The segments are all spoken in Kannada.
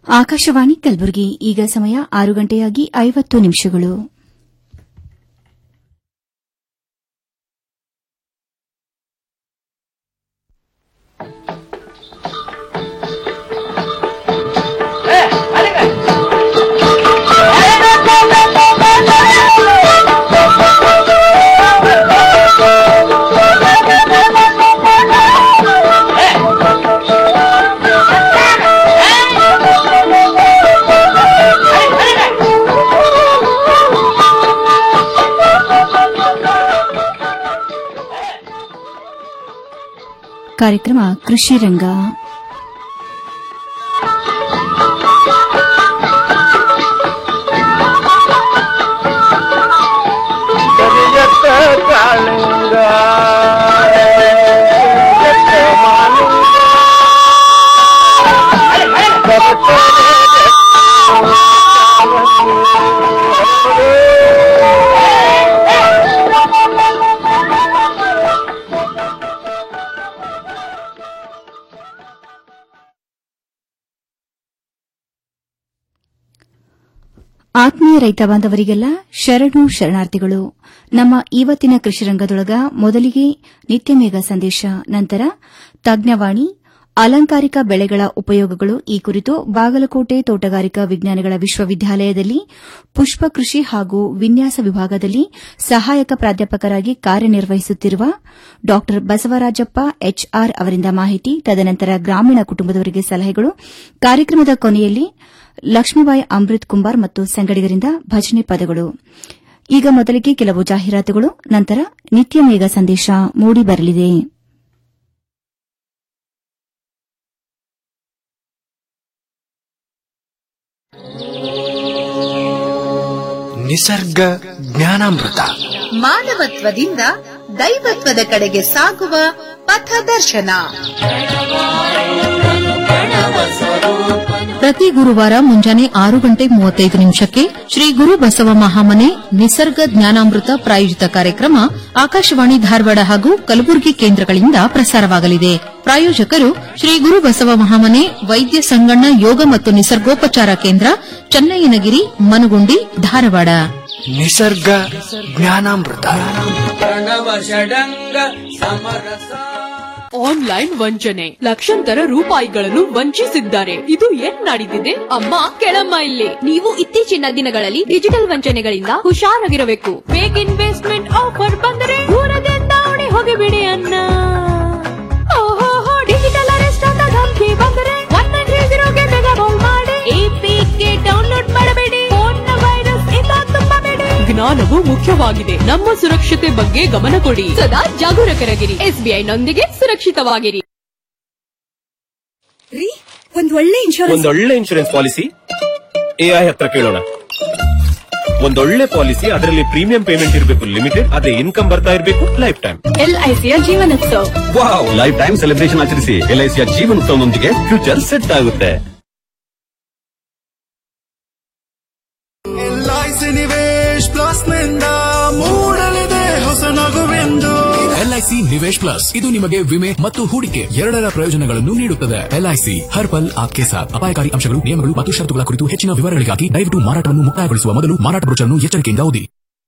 ಆಕಾಶವಾಣಿ ಕಲಬುರಗಿ ಈಗ ಸಮಯ ಆರು ಗಂಟೆಯಾಗಿ ಐವತ್ತು ನಿಮಿಷಗಳು ಕಾರ್ಯಕ್ರಮ ಕೃಷಿ ರಂಗ ಕರಿಯತ್ತ ಕಾಳಿಂಗ ಕರಿಯತ್ತ ಮಾಲಿಂಗ ಆತ್ಮೀಯ ರೈತ ಬಾಂಧವರಿಗೆಲ್ಲ ಶರಣು ಶರಣಾರ್ಥಿಗಳು ನಮ್ಮ ಇವತ್ತಿನ ಕೃಷಿ ರಂಗದೊಳಗ ಮೊದಲಿಗೆ ನಿತ್ಯ ಮೇಘ ಸಂದೇಶ ನಂತರ ತಜ್ಞವಾಣಿ ಅಲಂಕಾರಿಕ ಬೆಳೆಗಳ ಉಪಯೋಗಗಳು ಈ ಕುರಿತು ಬಾಗಲಕೋಟೆ ತೋಟಗಾರಿಕಾ ವಿಜ್ಞಾನಗಳ ವಿಶ್ವವಿದ್ಯಾಲಯದಲ್ಲಿ ಪುಷ್ಪ ಕೃಷಿ ಹಾಗೂ ವಿನ್ಯಾಸ ವಿಭಾಗದಲ್ಲಿ ಸಹಾಯಕ ಪ್ರಾಧ್ಯಾಪಕರಾಗಿ ಕಾರ್ಯನಿರ್ವಹಿಸುತ್ತಿರುವ ಡಾ ಬಸವರಾಜಪ್ಪ ಎಚ್ಆರ್ ಅವರಿಂದ ಮಾಹಿತಿ ತದನಂತರ ಗ್ರಾಮೀಣ ಕುಟುಂಬದವರಿಗೆ ಸಲಹೆಗಳು ಕಾರ್ಯಕ್ರಮದ ಕೊನೆಯಲ್ಲಿ ಲಕ್ಷ್ಮೀಬಾಯಿ ಅಮೃತ್ ಕುಂಬಾರ್ ಮತ್ತು ಸಂಗಡಿಗರಿಂದ ಭಜನೆ ಪದಗಳು ಈಗ ಮೊದಲಿಗೆ ಕೆಲವು ಜಾಹೀರಾತುಗಳು ನಂತರ ನಿತ್ಯ ಮೇಘ ಸಂದೇಶ ಮೂಡಿಬರಲಿದೆ ನಿಸರ್ಗ ಜ್ಞಾನಾಮೃತ ಮಾನವತ್ವದಿಂದ ದೈವತ್ವದ ಕಡೆಗೆ ಸಾಗುವ ಪಥದರ್ಶನ ಪ್ರತಿ ಗುರುವಾರ ಮುಂಜಾನೆ ಆರು ಗಂಟೆ ಮೂವತ್ತೈದು ನಿಮಿಷಕ್ಕೆ ಶ್ರೀ ಗುರು ಬಸವ ಮಹಾಮನೆ ನಿಸರ್ಗ ಜ್ಞಾನಾಮೃತ ಪ್ರಾಯೋಜಿತ ಕಾರ್ಯಕ್ರಮ ಆಕಾಶವಾಣಿ ಧಾರವಾಡ ಹಾಗೂ ಕಲಬುರಗಿ ಕೇಂದ್ರಗಳಿಂದ ಪ್ರಸಾರವಾಗಲಿದೆ ಪ್ರಾಯೋಜಕರು ಶ್ರೀ ಗುರು ಬಸವ ಮಹಾಮನೆ ವೈದ್ಯ ಸಂಗಣ್ಣ ಯೋಗ ಮತ್ತು ನಿಸರ್ಗೋಪಚಾರ ಕೇಂದ್ರ ಚನ್ನಯ್ಯನಗಿರಿ ಮನಗುಂಡಿ ಧಾರವಾಡ ನಿಸರ್ಗ ಜ್ಞಾನಾಮೃತ ಆನ್ಲೈನ್ ವಂಚನೆ ಲಕ್ಷಾಂತರ ರೂಪಾಯಿಗಳನ್ನು ವಂಚಿಸಿದ್ದಾರೆ ಇದು ಏನ್ ನಡೆದಿದೆ ಅಮ್ಮ ಕೆಳಮ್ಮ ಇಲ್ಲಿ ನೀವು ಇತ್ತೀಚಿನ ದಿನಗಳಲ್ಲಿ ಡಿಜಿಟಲ್ ವಂಚನೆಗಳಿಂದ ಹುಷಾರಾಗಿರಬೇಕು ಫೇಕ್ ಇನ್ವೆಸ್ಟ್ಮೆಂಟ್ ಆಫರ್ ಬಂದರೆ ದೂರದಿಂದ ಓಡಿ ಹೋಗಿಬಿಡಿ ಅನ್ನ ಓಹೋ ಡಿಜಿಟಲ್ ಅರೆಸ್ಟ್ ಅಂತ ಧಮಕಿ ಬಂದರೆ ಒನ್ ನೈನ್ ತ್ರೀ ಜೀರೋಗೆ ಬೇಗ ಕಾಲ್ ಮಾಡಿ ಎಪಿಕೆ ಡೌನ್ಲೋಡ್ ಮಾಡಬೇಡಿ ಫೋನ್ ವೈರಸ್ ಇಂದ ತುಂಬಬೇಡಿ ಜ್ಞಾನವು ಮುಖ್ಯವಾಗಿದೆ ನಮ್ಮ ಸುರಕ್ಷತೆ ಬಗ್ಗೆ ಗಮನ ಕೊಡಿ ಸದಾ ಜಾಗರೂಕರಾಗಿರಿ ಎಸ್ಬಿಐ ನೊಂದಿಗೆ ಸುರಕ್ಷಿತವಾಗಿರಿ ರೀ ಒಂದ್ ಒಳ್ಳೆ ಇನ್ಶೂರೆನ್ಸ್ ಒಂದೊಳ್ಳೆ ಇನ್ಶೂರೆನ್ಸ್ ಪಾಲಿಸಿ ಎಐ ಹತ್ರ ಕೇಳೋಣ ಒಂದೊಳ್ಳೆ ಪಾಲಿಸಿ ಅದರಲ್ಲಿ ಪ್ರೀಮಿಯಂ ಪೇಮೆಂಟ್ ಇರಬೇಕು ಲಿಮಿಟೆಡ್ ಅದೇ ಇನ್ಕಮ್ ಬರ್ತಾ ಇರಬೇಕು ಲೈಫ್ ಟೈಮ್ ಎಲ್ಐಸಿಯ Jeevanotsav wow life time celebration ಆಚರಿಸಿ ಎಲ್ಐಸಿಯ ಜೀವನೋತ್ಸವದೊಂದಿಗೆ ಫ್ಯೂಚರ್ ಸೆಟ್ ಆಗುತ್ತೆ ಎಲ್ಐಸಿ ನಿವೇಶ್ ಪ್ಲಸ್ ನಿಂದ ಮೂಡಲಿದೆ ಹೊಸ ನಗುವೆಂದು ಎಲ್ಐಸಿ ನಿವೇಶ್ ಪ್ಲಸ್ ಇದು ನಿಮಗೆ ವಿಮೆ ಮತ್ತು ಹೂಡಿಕೆ ಎರಡರ ಪ್ರಯೋಜನಗಳನ್ನು ನೀಡುತ್ತದೆ ಎಲ್ಐಸಿ ಹರ್ ಪಲ್ ಆಪ್ಕೆ ಸಾಥ್ ಅಪಾಯಕಾರಿ ಅಂಶಗಳು ನಿಯಮಗಳು ಮತ್ತು ಷರತ್ತುಗಳ ಕುರಿತು ಹೆಚ್ಚಿನ ವಿವರಗಳಿಗಾಗಿ ದಯವಿಟ್ಟು ಮಾರಾಟವನ್ನು ಮುಕ್ತಾಯಗೊಳಿಸುವ ಮೊದಲು ಮಾರಾಟ ಬ್ರೋಚರ್ನ್ನು ಎಚ್ಚರಿಕೆಯಿಂದ ಓದಿ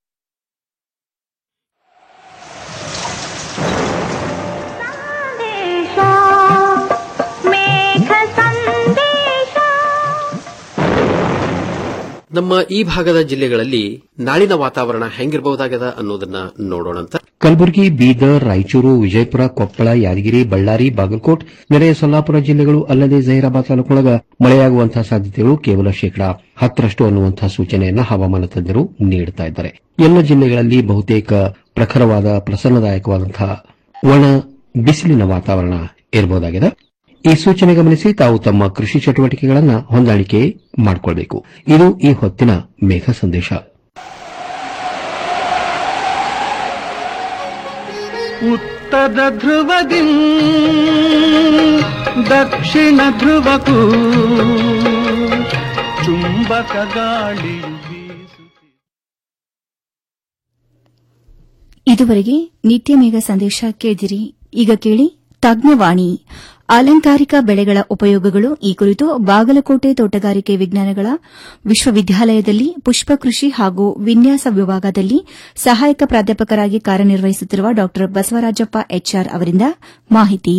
ನಮ್ಮ ಈ ಭಾಗದ ಜಿಲ್ಲೆಗಳಲ್ಲಿ ನಾಳಿನ ವಾತಾವರಣ ಹೆಂಗಿರಬಹುದಾಗದ ಅನ್ನೋದನ್ನ ನೋಡೋಣಂತ ಕಲಬುರಗಿ ಬೀದರ್ ರಾಯಚೂರು ವಿಜಯಪುರ ಕೊಪ್ಪಳ ಯಾದಗಿರಿ ಬಳ್ಳಾರಿ ಬಾಗಲಕೋಟ್ ನೆರೆಯ ಸೊಲ್ಲಾಪುರ ಜಿಲ್ಲೆಗಳು ಅಲ್ಲದೆ ಜಹೀರಾಬಾದ್ ತಾಲೂಕೊಳಗ ಮಳೆಯಾಗುವಂತಹ ಸಾಧ್ಯತೆಗಳು ಕೇವಲ ಶೇಕಡಾ ಹತ್ತರಷ್ಟು ಅನ್ನುವಂತಹ ಸೂಚನೆಯನ್ನ ಹವಾಮಾನ ತಜ್ಞರು ನೀಡುತ್ತಾ ಇದ್ದಾರೆ ಎಲ್ಲ ಜಿಲ್ಲೆಗಳಲ್ಲಿ ಬಹುತೇಕ ಪ್ರಖರವಾದ ಪ್ರಸನ್ನದಾಯಕವಾದಂತಹ ಒಣ ಬಿಸಿಲಿನ ವಾತಾವರಣ ಇರಬಹುದಾಗಿದೆ ಈ ಸೂಚನೆ ಗಮನಿಸಿ ತಾವು ತಮ್ಮ ಕೃಷಿ ಚಟುವಟಿಕೆಗಳನ್ನು ಹೊಂದಾಣಿಕೆ ಮಾಡಿಕೊಳ್ಳಬೇಕು ಇದು ಈ ಹೊತ್ತಿನ ಮೇಘ ಸಂದೇಶ ಉತ್ತರ ಧ್ರುವದಿ ದಕ್ಷಿಣ ಧ್ರುವಕ್ಕೂ ಚುಂಬಕ ಗಾಳಿಯು ಬೀಸುತ್ತಿದೆ ಇದುವರೆಗೆ ನಿತ್ಯ ಮೇಘ ಸಂದೇಶ ಕೇಳಿದಿರಿ ಈಗ ಕೇಳಿ ತಜ್ಞವಾಣಿ ಅಲಂಕಾರಿಕ ಬೆಳೆಗಳ ಉಪಯೋಗಗಳು ಈ ಕುರಿತು ಬಾಗಲಕೋಟೆ ತೋಟಗಾರಿಕೆ ವಿಜ್ಞಾನಗಳ ವಿಶ್ವವಿದ್ಯಾಲಯದಲ್ಲಿ ಪುಷ್ಪಕೃಷಿ ಹಾಗೂ ವಿನ್ಯಾಸ ವಿಭಾಗದಲ್ಲಿ ಸಹಾಯಕ ಪ್ರಾಧ್ಯಾಪಕರಾಗಿ ಕಾರ್ಯನಿರ್ವಹಿಸುತ್ತಿರುವ ಡಾ ಬಸವರಾಜಪ್ಪ ಎಚ್ಆರ್ ಅವರಿಂದ ಮಾಹಿತಿ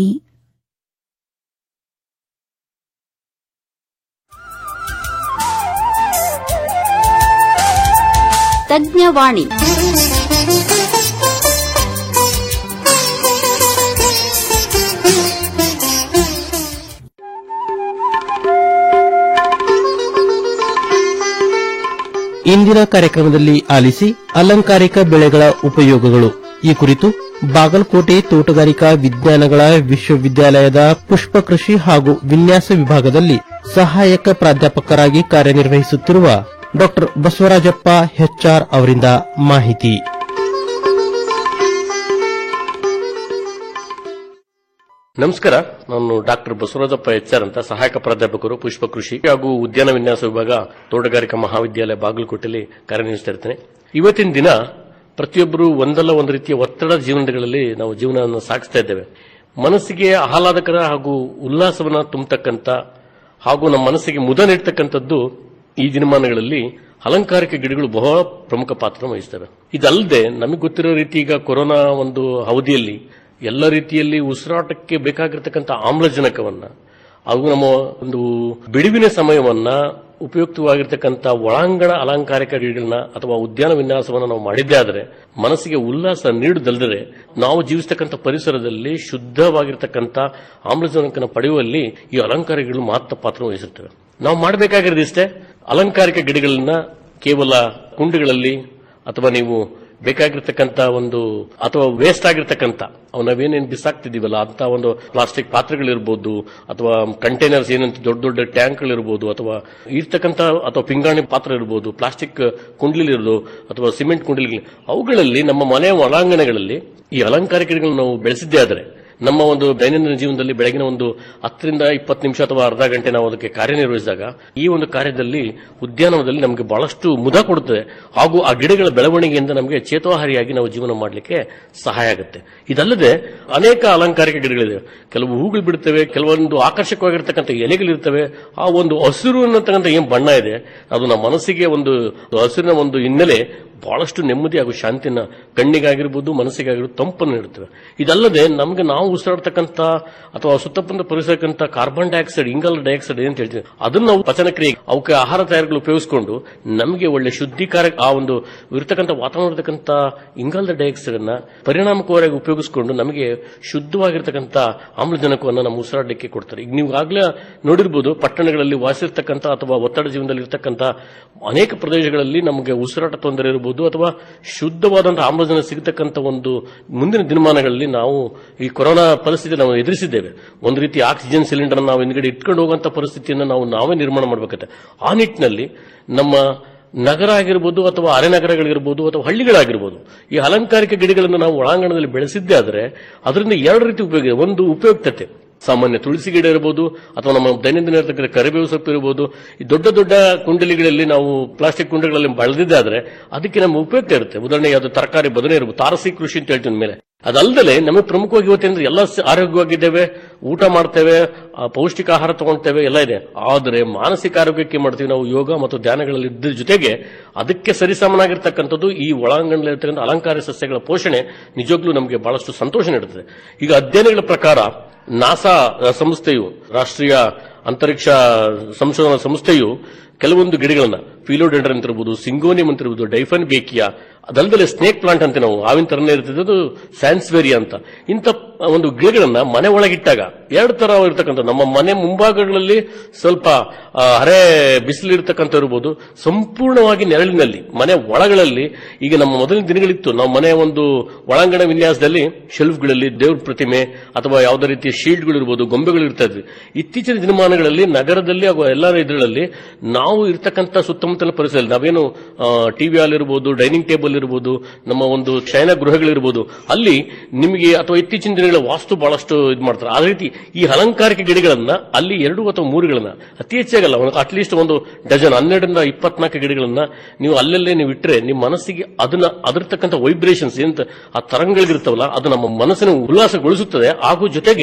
ತಜ್ಞವಾಣಿ ಇಂದಿನ ಕಾರ್ಯಕ್ರಮದಲ್ಲಿ ಆಲಿಸಿ ಅಲಂಕಾರಿಕ ಬೆಳೆಗಳ ಉಪಯೋಗಗಳು ಈ ಕುರಿತು ಬಾಗಲಕೋಟೆ ತೋಟಗಾರಿಕಾ ವಿಜ್ಞಾನಗಳ ವಿಶ್ವವಿದ್ಯಾಲಯದ ಪುಷ್ಪ ಕೃಷಿ ಹಾಗೂ ವಿನ್ಯಾಸ ವಿಭಾಗದಲ್ಲಿ ಸಹಾಯಕ ಪ್ರಾಧ್ಯಾಪಕರಾಗಿ ಕಾರ್ಯನಿರ್ವಹಿಸುತ್ತಿರುವ ಡಾ ಬಸವರಾಜಪ್ಪ ಹೆಚ್ಆರ್ ಅವರಿಂದ ಮಾಹಿತಿ ನಮಸ್ಕಾರ ನಾನು ಡಾಕ್ಟರ್ ಬಸವರಾಜಪ್ಪ ಎಚ್ಆರ್ ಅಂತ ಸಹಾಯಕ ಪ್ರಾಧ್ಯಾಪಕರು ಪುಷ್ಪ ಕೃಷಿ ಹಾಗೂ ಉದ್ಯಾನ ವಿನ್ಯಾಸ ವಿಭಾಗ ತೋಟಗಾರಿಕಾ ಮಹಾವಿದ್ಯಾಲಯ ಬಾಗಲಕೋಟೆಯಲ್ಲಿ ಕಾರ್ಯನಿರ್ವಹಿಸ್ತಾ ಇರ್ತೇನೆ ಇವತ್ತಿನ ದಿನ ಪ್ರತಿಯೊಬ್ಬರು ಒಂದಲ್ಲ ಒಂದು ರೀತಿಯ ಒತ್ತಡ ಜೀವನಗಳಲ್ಲಿ ನಾವು ಜೀವನವನ್ನು ಸಾಗಿಸ್ತಾ ಇದ್ದೇವೆ ಮನಸ್ಸಿಗೆ ಆಹ್ಲಾದಕರ ಹಾಗೂ ಉಲ್ಲಾಸವನ್ನ ತುಂಬತಕ್ಕಂತ ಹಾಗೂ ನಮ್ಮ ಮನಸ್ಸಿಗೆ ಮುದ ನೀಡ್ತಕ್ಕಂಥದ್ದು ಈ ದಿನಮಾನಗಳಲ್ಲಿ ಅಲಂಕಾರಿಕ ಗಿಡಗಳು ಬಹಳ ಪ್ರಮುಖ ಪಾತ್ರ ವಹಿಸ್ತವೆ ಇದಲ್ಲದೆ ನಮಗೆ ಗೊತ್ತಿರೋ ರೀತಿ ಈಗ ಕೊರೋನಾ ಒಂದು ಅವಧಿಯಲ್ಲಿ ಎಲ್ಲ ರೀತಿಯಲ್ಲಿ ಉಸಿರಾಟಕ್ಕೆ ಬೇಕಾಗಿರ್ತಕ್ಕಂಥ ಆಮ್ಲಜನಕವನ್ನ ಹಾಗೂ ನಮ್ಮ ಒಂದು ಬಿಡುವಿನ ಸಮಯವನ್ನ ಉಪಯುಕ್ತವಾಗಿರ್ತಕ್ಕಂಥ ಒಳಾಂಗಣ ಅಲಂಕಾರಿಕ ಗಿಡಗಳನ್ನ ಅಥವಾ ಉದ್ಯಾನ ವಿನ್ಯಾಸವನ್ನ ನಾವು ಮಾಡಿದ್ದೇ ಆದರೆ ಮನಸ್ಸಿಗೆ ಉಲ್ಲಾಸ ನೀಡುದಲ್ಲದೆ ನಾವು ಜೀವಿಸ್ತಕ್ಕಂಥ ಪರಿಸರದಲ್ಲಿ ಶುದ್ಧವಾಗಿರ್ತಕ್ಕಂಥ ಆಮ್ಲಜನಕನ ಪಡೆಯುವಲ್ಲಿ ಈ ಅಲಂಕಾರಿಕ ಗಿಡಗಳು ಮಾತ್ರ ಪಾತ್ರ ವಹಿಸುತ್ತವೆ ನಾವು ಮಾಡಬೇಕಾಗಿರೋದು ಇಷ್ಟೇ ಅಲಂಕಾರಿಕ ಗಿಡಗಳನ್ನ ಕೇವಲ ಕುಂಡಗಳಲ್ಲಿ ಅಥವಾ ನೀವು ಬೇಕಾಗಿರ್ತಕ್ಕಂಥ ಒಂದು ಅಥವಾ ವೇಸ್ಟ್ ಆಗಿರ್ತಕ್ಕಂಥ ಅವು ನಾವೇನೇನು ಬಿಸಾಕ್ತಿದೀವಲ್ಲ ಅಂತ ಒಂದು ಪ್ಲಾಸ್ಟಿಕ್ ಪಾತ್ರೆಗಳಿರ್ಬೋದು ಅಥವಾ ಕಂಟೈನರ್ಸ್ ಏನಂತ ದೊಡ್ಡ ದೊಡ್ಡ ಟ್ಯಾಂಕ್ಗಳಿರ್ಬೋದು ಅಥವಾ ಇರ್ತಕ್ಕಂಥ ಅಥವಾ ಪಿಂಗಾಣಿ ಪಾತ್ರ ಇರ್ಬೋದು ಪ್ಲಾಸ್ಟಿಕ್ ಕುಂಡ್ಲಿಲಿರೋದು ಅಥವಾ ಸಿಮೆಂಟ್ ಕುಂಡ್ಲಿಗಳು ಅವುಗಳಲ್ಲಿ ನಮ್ಮ ಮನೆಯ ಒಳಾಂಗಣಗಳಲ್ಲಿ ಈ ಅಲಂಕಾರಿಕ ಗಿಡಗಳನ್ನು ನಾವು ಬೆಳೆಸಿದ್ದೇ ಆದರೆ ನಮ್ಮ ಒಂದು ದೈನಂದಿನ ಜೀವನದಲ್ಲಿ ಬೆಳಗಿನ ಒಂದು ಹತ್ತರಿಂದ ಇಪ್ಪತ್ತು ನಿಮಿಷ ಅಥವಾ ಅರ್ಧ ಗಂಟೆ ನಾವು ಅದಕ್ಕೆ ಕಾರ್ಯನಿರ್ವಹಿಸಿದಾಗ ಈ ಒಂದು ಕಾರ್ಯದಲ್ಲಿ ಉದ್ಯಾನವನದಲ್ಲಿ ನಮಗೆ ಬಹಳಷ್ಟು ಮುದ ಕೊಡುತ್ತದೆ ಹಾಗೂ ಆ ಗಿಡಗಳ ಬೆಳವಣಿಗೆಯಿಂದ ನಮಗೆ ಚೇತೋಹಾರಿಯಾಗಿ ನಾವು ಜೀವನ ಮಾಡಲಿಕ್ಕೆ ಸಹಾಯ ಆಗುತ್ತೆ ಇದಲ್ಲದೆ ಅನೇಕ ಅಲಂಕಾರಿಕ ಗಿಡಗಳಿವೆ ಕೆಲವು ಹೂಗಳು ಬಿಡುತ್ತವೆ ಕೆಲವೊಂದು ಆಕರ್ಷಕವಾಗಿರ್ತಕ್ಕಂಥ ಎಲೆಗಳಿರ್ತವೆ ಆ ಒಂದು ಹಸಿರು ಅನ್ನತಕ್ಕಂಥ ಏನ್ ಬಣ್ಣ ಇದೆ ಅದು ನಮ್ಮ ಮನಸ್ಸಿಗೆ ಒಂದು ಹಸಿರಿನ ಒಂದು ಹಿನ್ನೆಲೆ ಬಹಳಷ್ಟು ನೆಮ್ಮದಿ ಹಾಗೂ ಶಾಂತಿನ ಕಣ್ಣಿಗಾಗಿರ್ಬೋದು ಮನಸ್ಸಿಗಾಗಿರ್ಬೋದು ತಂಪನ್ನು ನೀಡುತ್ತವೆ ಇದಲ್ಲದೆ ನಮಗೆ ನಾವು ಉಸಿರಾಡ್ತಕ್ಕಂಥ ಅಥವಾ ಸುತ್ತಮುತ್ತ ಪರಿಸರಕ್ಕಂಥ ಕಾರ್ಬನ್ ಡೈಆಕ್ಸೈಡ್ ಇಂಗಾಲ ಡೈಆಕ್ಸೈಡ್ ಅಂತ ಹೇಳ್ತೀವಿ ಅದನ್ನು ನಾವು ಪಚನ ಕ್ರಿಯೆ ಅವಕ್ಕೆ ಆಹಾರ ತಯಾರಿಗಳು ಉಪಯೋಗಿಸಿಕೊಂಡು ನಮಗೆ ಒಳ್ಳೆ ಶುದ್ಧೀಕಾರ ಆ ಒಂದು ಇರತಕ್ಕಂಥ ವಾತಾವರಣದಕ್ಕಂಥ ಇಂಗಾಲದ ಡೈಆಕ್ಸೈಡ್ ಅನ್ನ ಪರಿಣಾಮಕಾರಿಯಾಗಿ ಉಪಯೋಗಿಸಿಕೊಂಡು ನಮಗೆ ಶುದ್ಧವಾಗಿರ್ತಕ್ಕಂಥ ಆಮ್ಲಜನಕವನ್ನು ನಮ್ಮ ಉಸಿರಾಡಲಿಕ್ಕೆ ಕೊಡ್ತಾರೆ ಈಗ ನೀವು ಆಗ್ಲೇ ನೋಡಿರ್ಬೋದು ಪಟ್ಟಣಗಳಲ್ಲಿ ವಾಸಿರ್ತಕ್ಕಂಥ ಅಥವಾ ಒತ್ತಡ ಜೀವನದಲ್ಲಿ ಇರ್ತಕ್ಕಂಥ ಅನೇಕ ಪ್ರದೇಶಗಳಲ್ಲಿ ನಮಗೆ ಉಸಿರಾಟ ತೊಂದರೆ ಇರಬಹುದು ಅಥವಾ ಶುದ್ಧವಾದಂತಹ ಆಮ್ಲಜನಕ ಸಿಗತಕ್ಕಂಥ ಒಂದು ಮುಂದಿನ ದಿನಮಾನಗಳಲ್ಲಿ ನಾವು ಈ ಕೊರೋನಾ ಪರಿಸ್ಥಿತಿ ನಾವು ಎದುರಿಸಿದ್ದೇವೆ ಒಂದು ರೀತಿ ಆಕ್ಸಿಜನ್ ಸಿಲಿಂಡರ್ ನಾವು ಹಿಂದ್ಗಡೆ ಇಟ್ಕೊಂಡು ಹೋಗುವಂತ ಪರಿಸ್ಥಿತಿಯನ್ನು ನಾವು ನಾವೇ ನಿರ್ಮಾಣ ಮಾಡಬೇಕತ್ತೆ ಆ ನಿಟ್ಟಿನಲ್ಲಿ ನಮ್ಮ ನಗರ ಆಗಿರ್ಬೋದು ಅಥವಾ ಅರೆನಗರಗಳಿರ್ಬೋದು ಅಥವಾ ಹಳ್ಳಿಗಳಾಗಿರ್ಬೋದು ಈ ಅಲಂಕಾರಿಕ ಗಿಡಗಳನ್ನು ನಾವು ಒಳಾಂಗಣದಲ್ಲಿ ಬೆಳೆಸಿದ್ದೇ ಆದರೆ ಅದರಿಂದ ಎರಡು ರೀತಿ ಉಪಯೋಗ ಇದೆ ಒಂದು ಉಪಯುಕ್ತತೆ ಸಾಮಾನ್ಯ ತುಳಸಿ ಗಿಡ ಇರಬಹುದು ಅಥವಾ ನಮ್ಮ ದೈನಂದಿನ ಇರತಕ್ಕಂಥ ಕರಿಬೇವು ಸೊಪ್ಪು ಇರಬಹುದು ಈ ದೊಡ್ಡ ದೊಡ್ಡ ಕುಂಡಲಿಗಳಲ್ಲಿ ನಾವು ಪ್ಲಾಸ್ಟಿಕ್ ಕುಂಡಗಳಲ್ಲಿ ಬಳದಿದ್ದೆ ಆದ್ರೆ ಅದಕ್ಕೆ ನಮ್ಮ ಉಪಯುಕ್ತ ಇರುತ್ತೆ ಉದಾಹರಣೆಗೆ ಅದು ತರಕಾರಿ ಬದನೆ ಇರಬಹುದು ತಾರಸಿ ಕೃಷಿ ಅಂತ ಹೇಳ್ತೀನಿ ಮೇಲೆ ಅದಲ್ಲದೆ ನಮಗೆ ಪ್ರಮುಖವಾಗಿ ಇವತ್ತೇಂದ್ರೆ ಎಲ್ಲ ಸ- ಆರೋಗ್ಯವಾಗಿದ್ದೇವೆ ಊಟ ಮಾಡ್ತೇವೆ ಆ, ಪೌಷ್ಟಿಕ ಆಹಾರ ತಗೊಳ್ತೇವೆ ಎಲ್ಲ ಇದೆ ಆದರೆ ಮಾನಸಿಕ ಆರೋಗ್ಯಕ್ಕೆ ಏನ್ ಮಾಡ್ತೀವಿ ನಾವು ಯೋಗ ಮತ್ತು ಧ್ಯಾನಗಳಲ್ಲಿ ಇದ್ದ ಜೊತೆಗೆ ಅದಕ್ಕೆ ಸರಿಸಮನಾಗಿರ್ತಕ್ಕಂಥದ್ದು ಈ ಒಳಾಂಗಣದಲ್ಲಿರ್ತಕ್ಕಂಥ ಅಲಂಕಾರ ಸಸ್ಯಗಳ ಪೋಷಣೆ ನಿಜವಾಗ್ಲೂ ನಮಗೆ ಬಹಳಷ್ಟು ಸಂತೋಷ ನೀಡುತ್ತದೆ ಈಗ ಅಧ್ಯಯನಗಳ ಪ್ರಕಾರ ನಾಸಾ ಸಂಸ್ಥೆಯು ರಾಷ್ಟ್ರೀಯ ಅಂತರಿಕ್ಷ ಸಂಶೋಧನಾ ಸಂಸ್ಥೆಯು ಕೆಲವೊಂದು ಗಿಡಗಳನ್ನ ಫಿಲೋಡೆಂಡ್ರನ್ ಅಂತ ಇರ್ಬೋದು ಸಿಂಗೋನಿಯಂ ಅಂತ ಇರ್ಬೋದು ಡೈಫನ್ ಬೇಕಿಯಾ ಅದಲ್ಲದೆ ಸ್ನೇಕ್ ಪ್ಲಾಂಟ್ ಅಂತ ನಾವು ಹಾವಿನ ತರನೇ ಇರ್ತದೆ ಅದು ಸ್ಯಾನ್ಸ್ವೇರಿಯಾ ಅಂತ ಇಂಥ ಒಂದು ಗಿಡಗಳನ್ನ ಮನೆ ಒಳಗಿಟ್ಟಾಗ ಎರಡು ತರ ಇರ್ತಕ್ಕಂಥ ನಮ್ಮ ಮನೆ ಮುಂಭಾಗಗಳಲ್ಲಿ ಸ್ವಲ್ಪ ಆ, ಅರೆ ಬಿಸಿಲು ಇರ್ತಕ್ಕಂಥ ಇರ್ಬೋದು ಸಂಪೂರ್ಣವಾಗಿ ನೆರಳಿನಲ್ಲಿ ಮನೆ ಒಳಗಳಲ್ಲಿ ಈಗ ನಮ್ಮ ಮೊದಲಿನ ದಿನಗಳಿತ್ತು ನಾವು ಮನೆಯ ಒಂದು ಒಳಾಂಗಣ ವಿನ್ಯಾಸದಲ್ಲಿ ಶೆಲ್ಫ್ಗಳಲ್ಲಿ ದೇವ್ರ ಪ್ರತಿಮೆ ಅಥವಾ ಯಾವುದೇ ರೀತಿಯ ಶೀಲ್ಡ್ಗಳು ಇರ್ಬೋದು ಗೊಂಬೆಗಳು ಇರ್ತಾ ಇದ್ವಿ ಇತ್ತೀಚಿನ ದಿನಮಾನಗಳಲ್ಲಿ ನಗರದಲ್ಲಿ ಹಾಗೂ ಎಲ್ಲ ಇದರಲ್ಲಿ ನಾವು ಇರ್ತಕ್ಕಂಥ ಸುತ್ತಮುತ್ತಲ ಪರಿಸರದಲ್ಲಿ ನಾವೇನು ಟಿವಿ ಹಾಲ್ ಇರ್ಬೋದು ಡೈನಿಂಗ್ ಟೇಬಲ್ ಇರ್ಬೋದು ನಮ್ಮ ಒಂದು ಶಯನ ಗೃಹಗಳಿರ್ಬೋದು ಅಲ್ಲಿ ನಿಮಗೆ ಅಥವಾ ಇತ್ತೀಚಿನ ದಿನಗಳ ವಾಸ್ತು ಬಹಳಷ್ಟು ಇದು ಮಾಡ್ತಾರೆ ಆ ರೀತಿ ಈ ಅಲಂಕಾರಿಕ ಗಿಡಗಳನ್ನ ಅಲ್ಲಿ ಎರಡು ಅಥವಾ ಮೂರುಗಳನ್ನ ಅತಿ ಹೆಚ್ಚಾಗಲ್ಲ ಅಟ್ಲೀಸ್ಟ್ ಒಂದು ಡಜನ್ ಹನ್ನೆರಡರಿಂದ ಇಪ್ಪತ್ನಾಲ್ಕು ಗಿಡಗಳನ್ನ ನೀವು ಅಲ್ಲಲ್ಲೇ ನೀವು ಇಟ್ಟರೆ ನಿಮ್ಮ ಮನಸ್ಸಿಗೆ ಅದನ್ನ ಅದರ್ತಕ್ಕಂಥ ವೈಬ್ರೇಷನ್ಸ್ ಎಂತ ಆ ತರಂಗಗಳಿರ್ತಾವಲ್ಲ ಅದು ನಮ್ಮ ಮನಸ್ಸಿನ ಉಲ್ಲಾಸಗೊಳಿಸುತ್ತದೆ ಹಾಗೂ ಜೊತೆಗೆ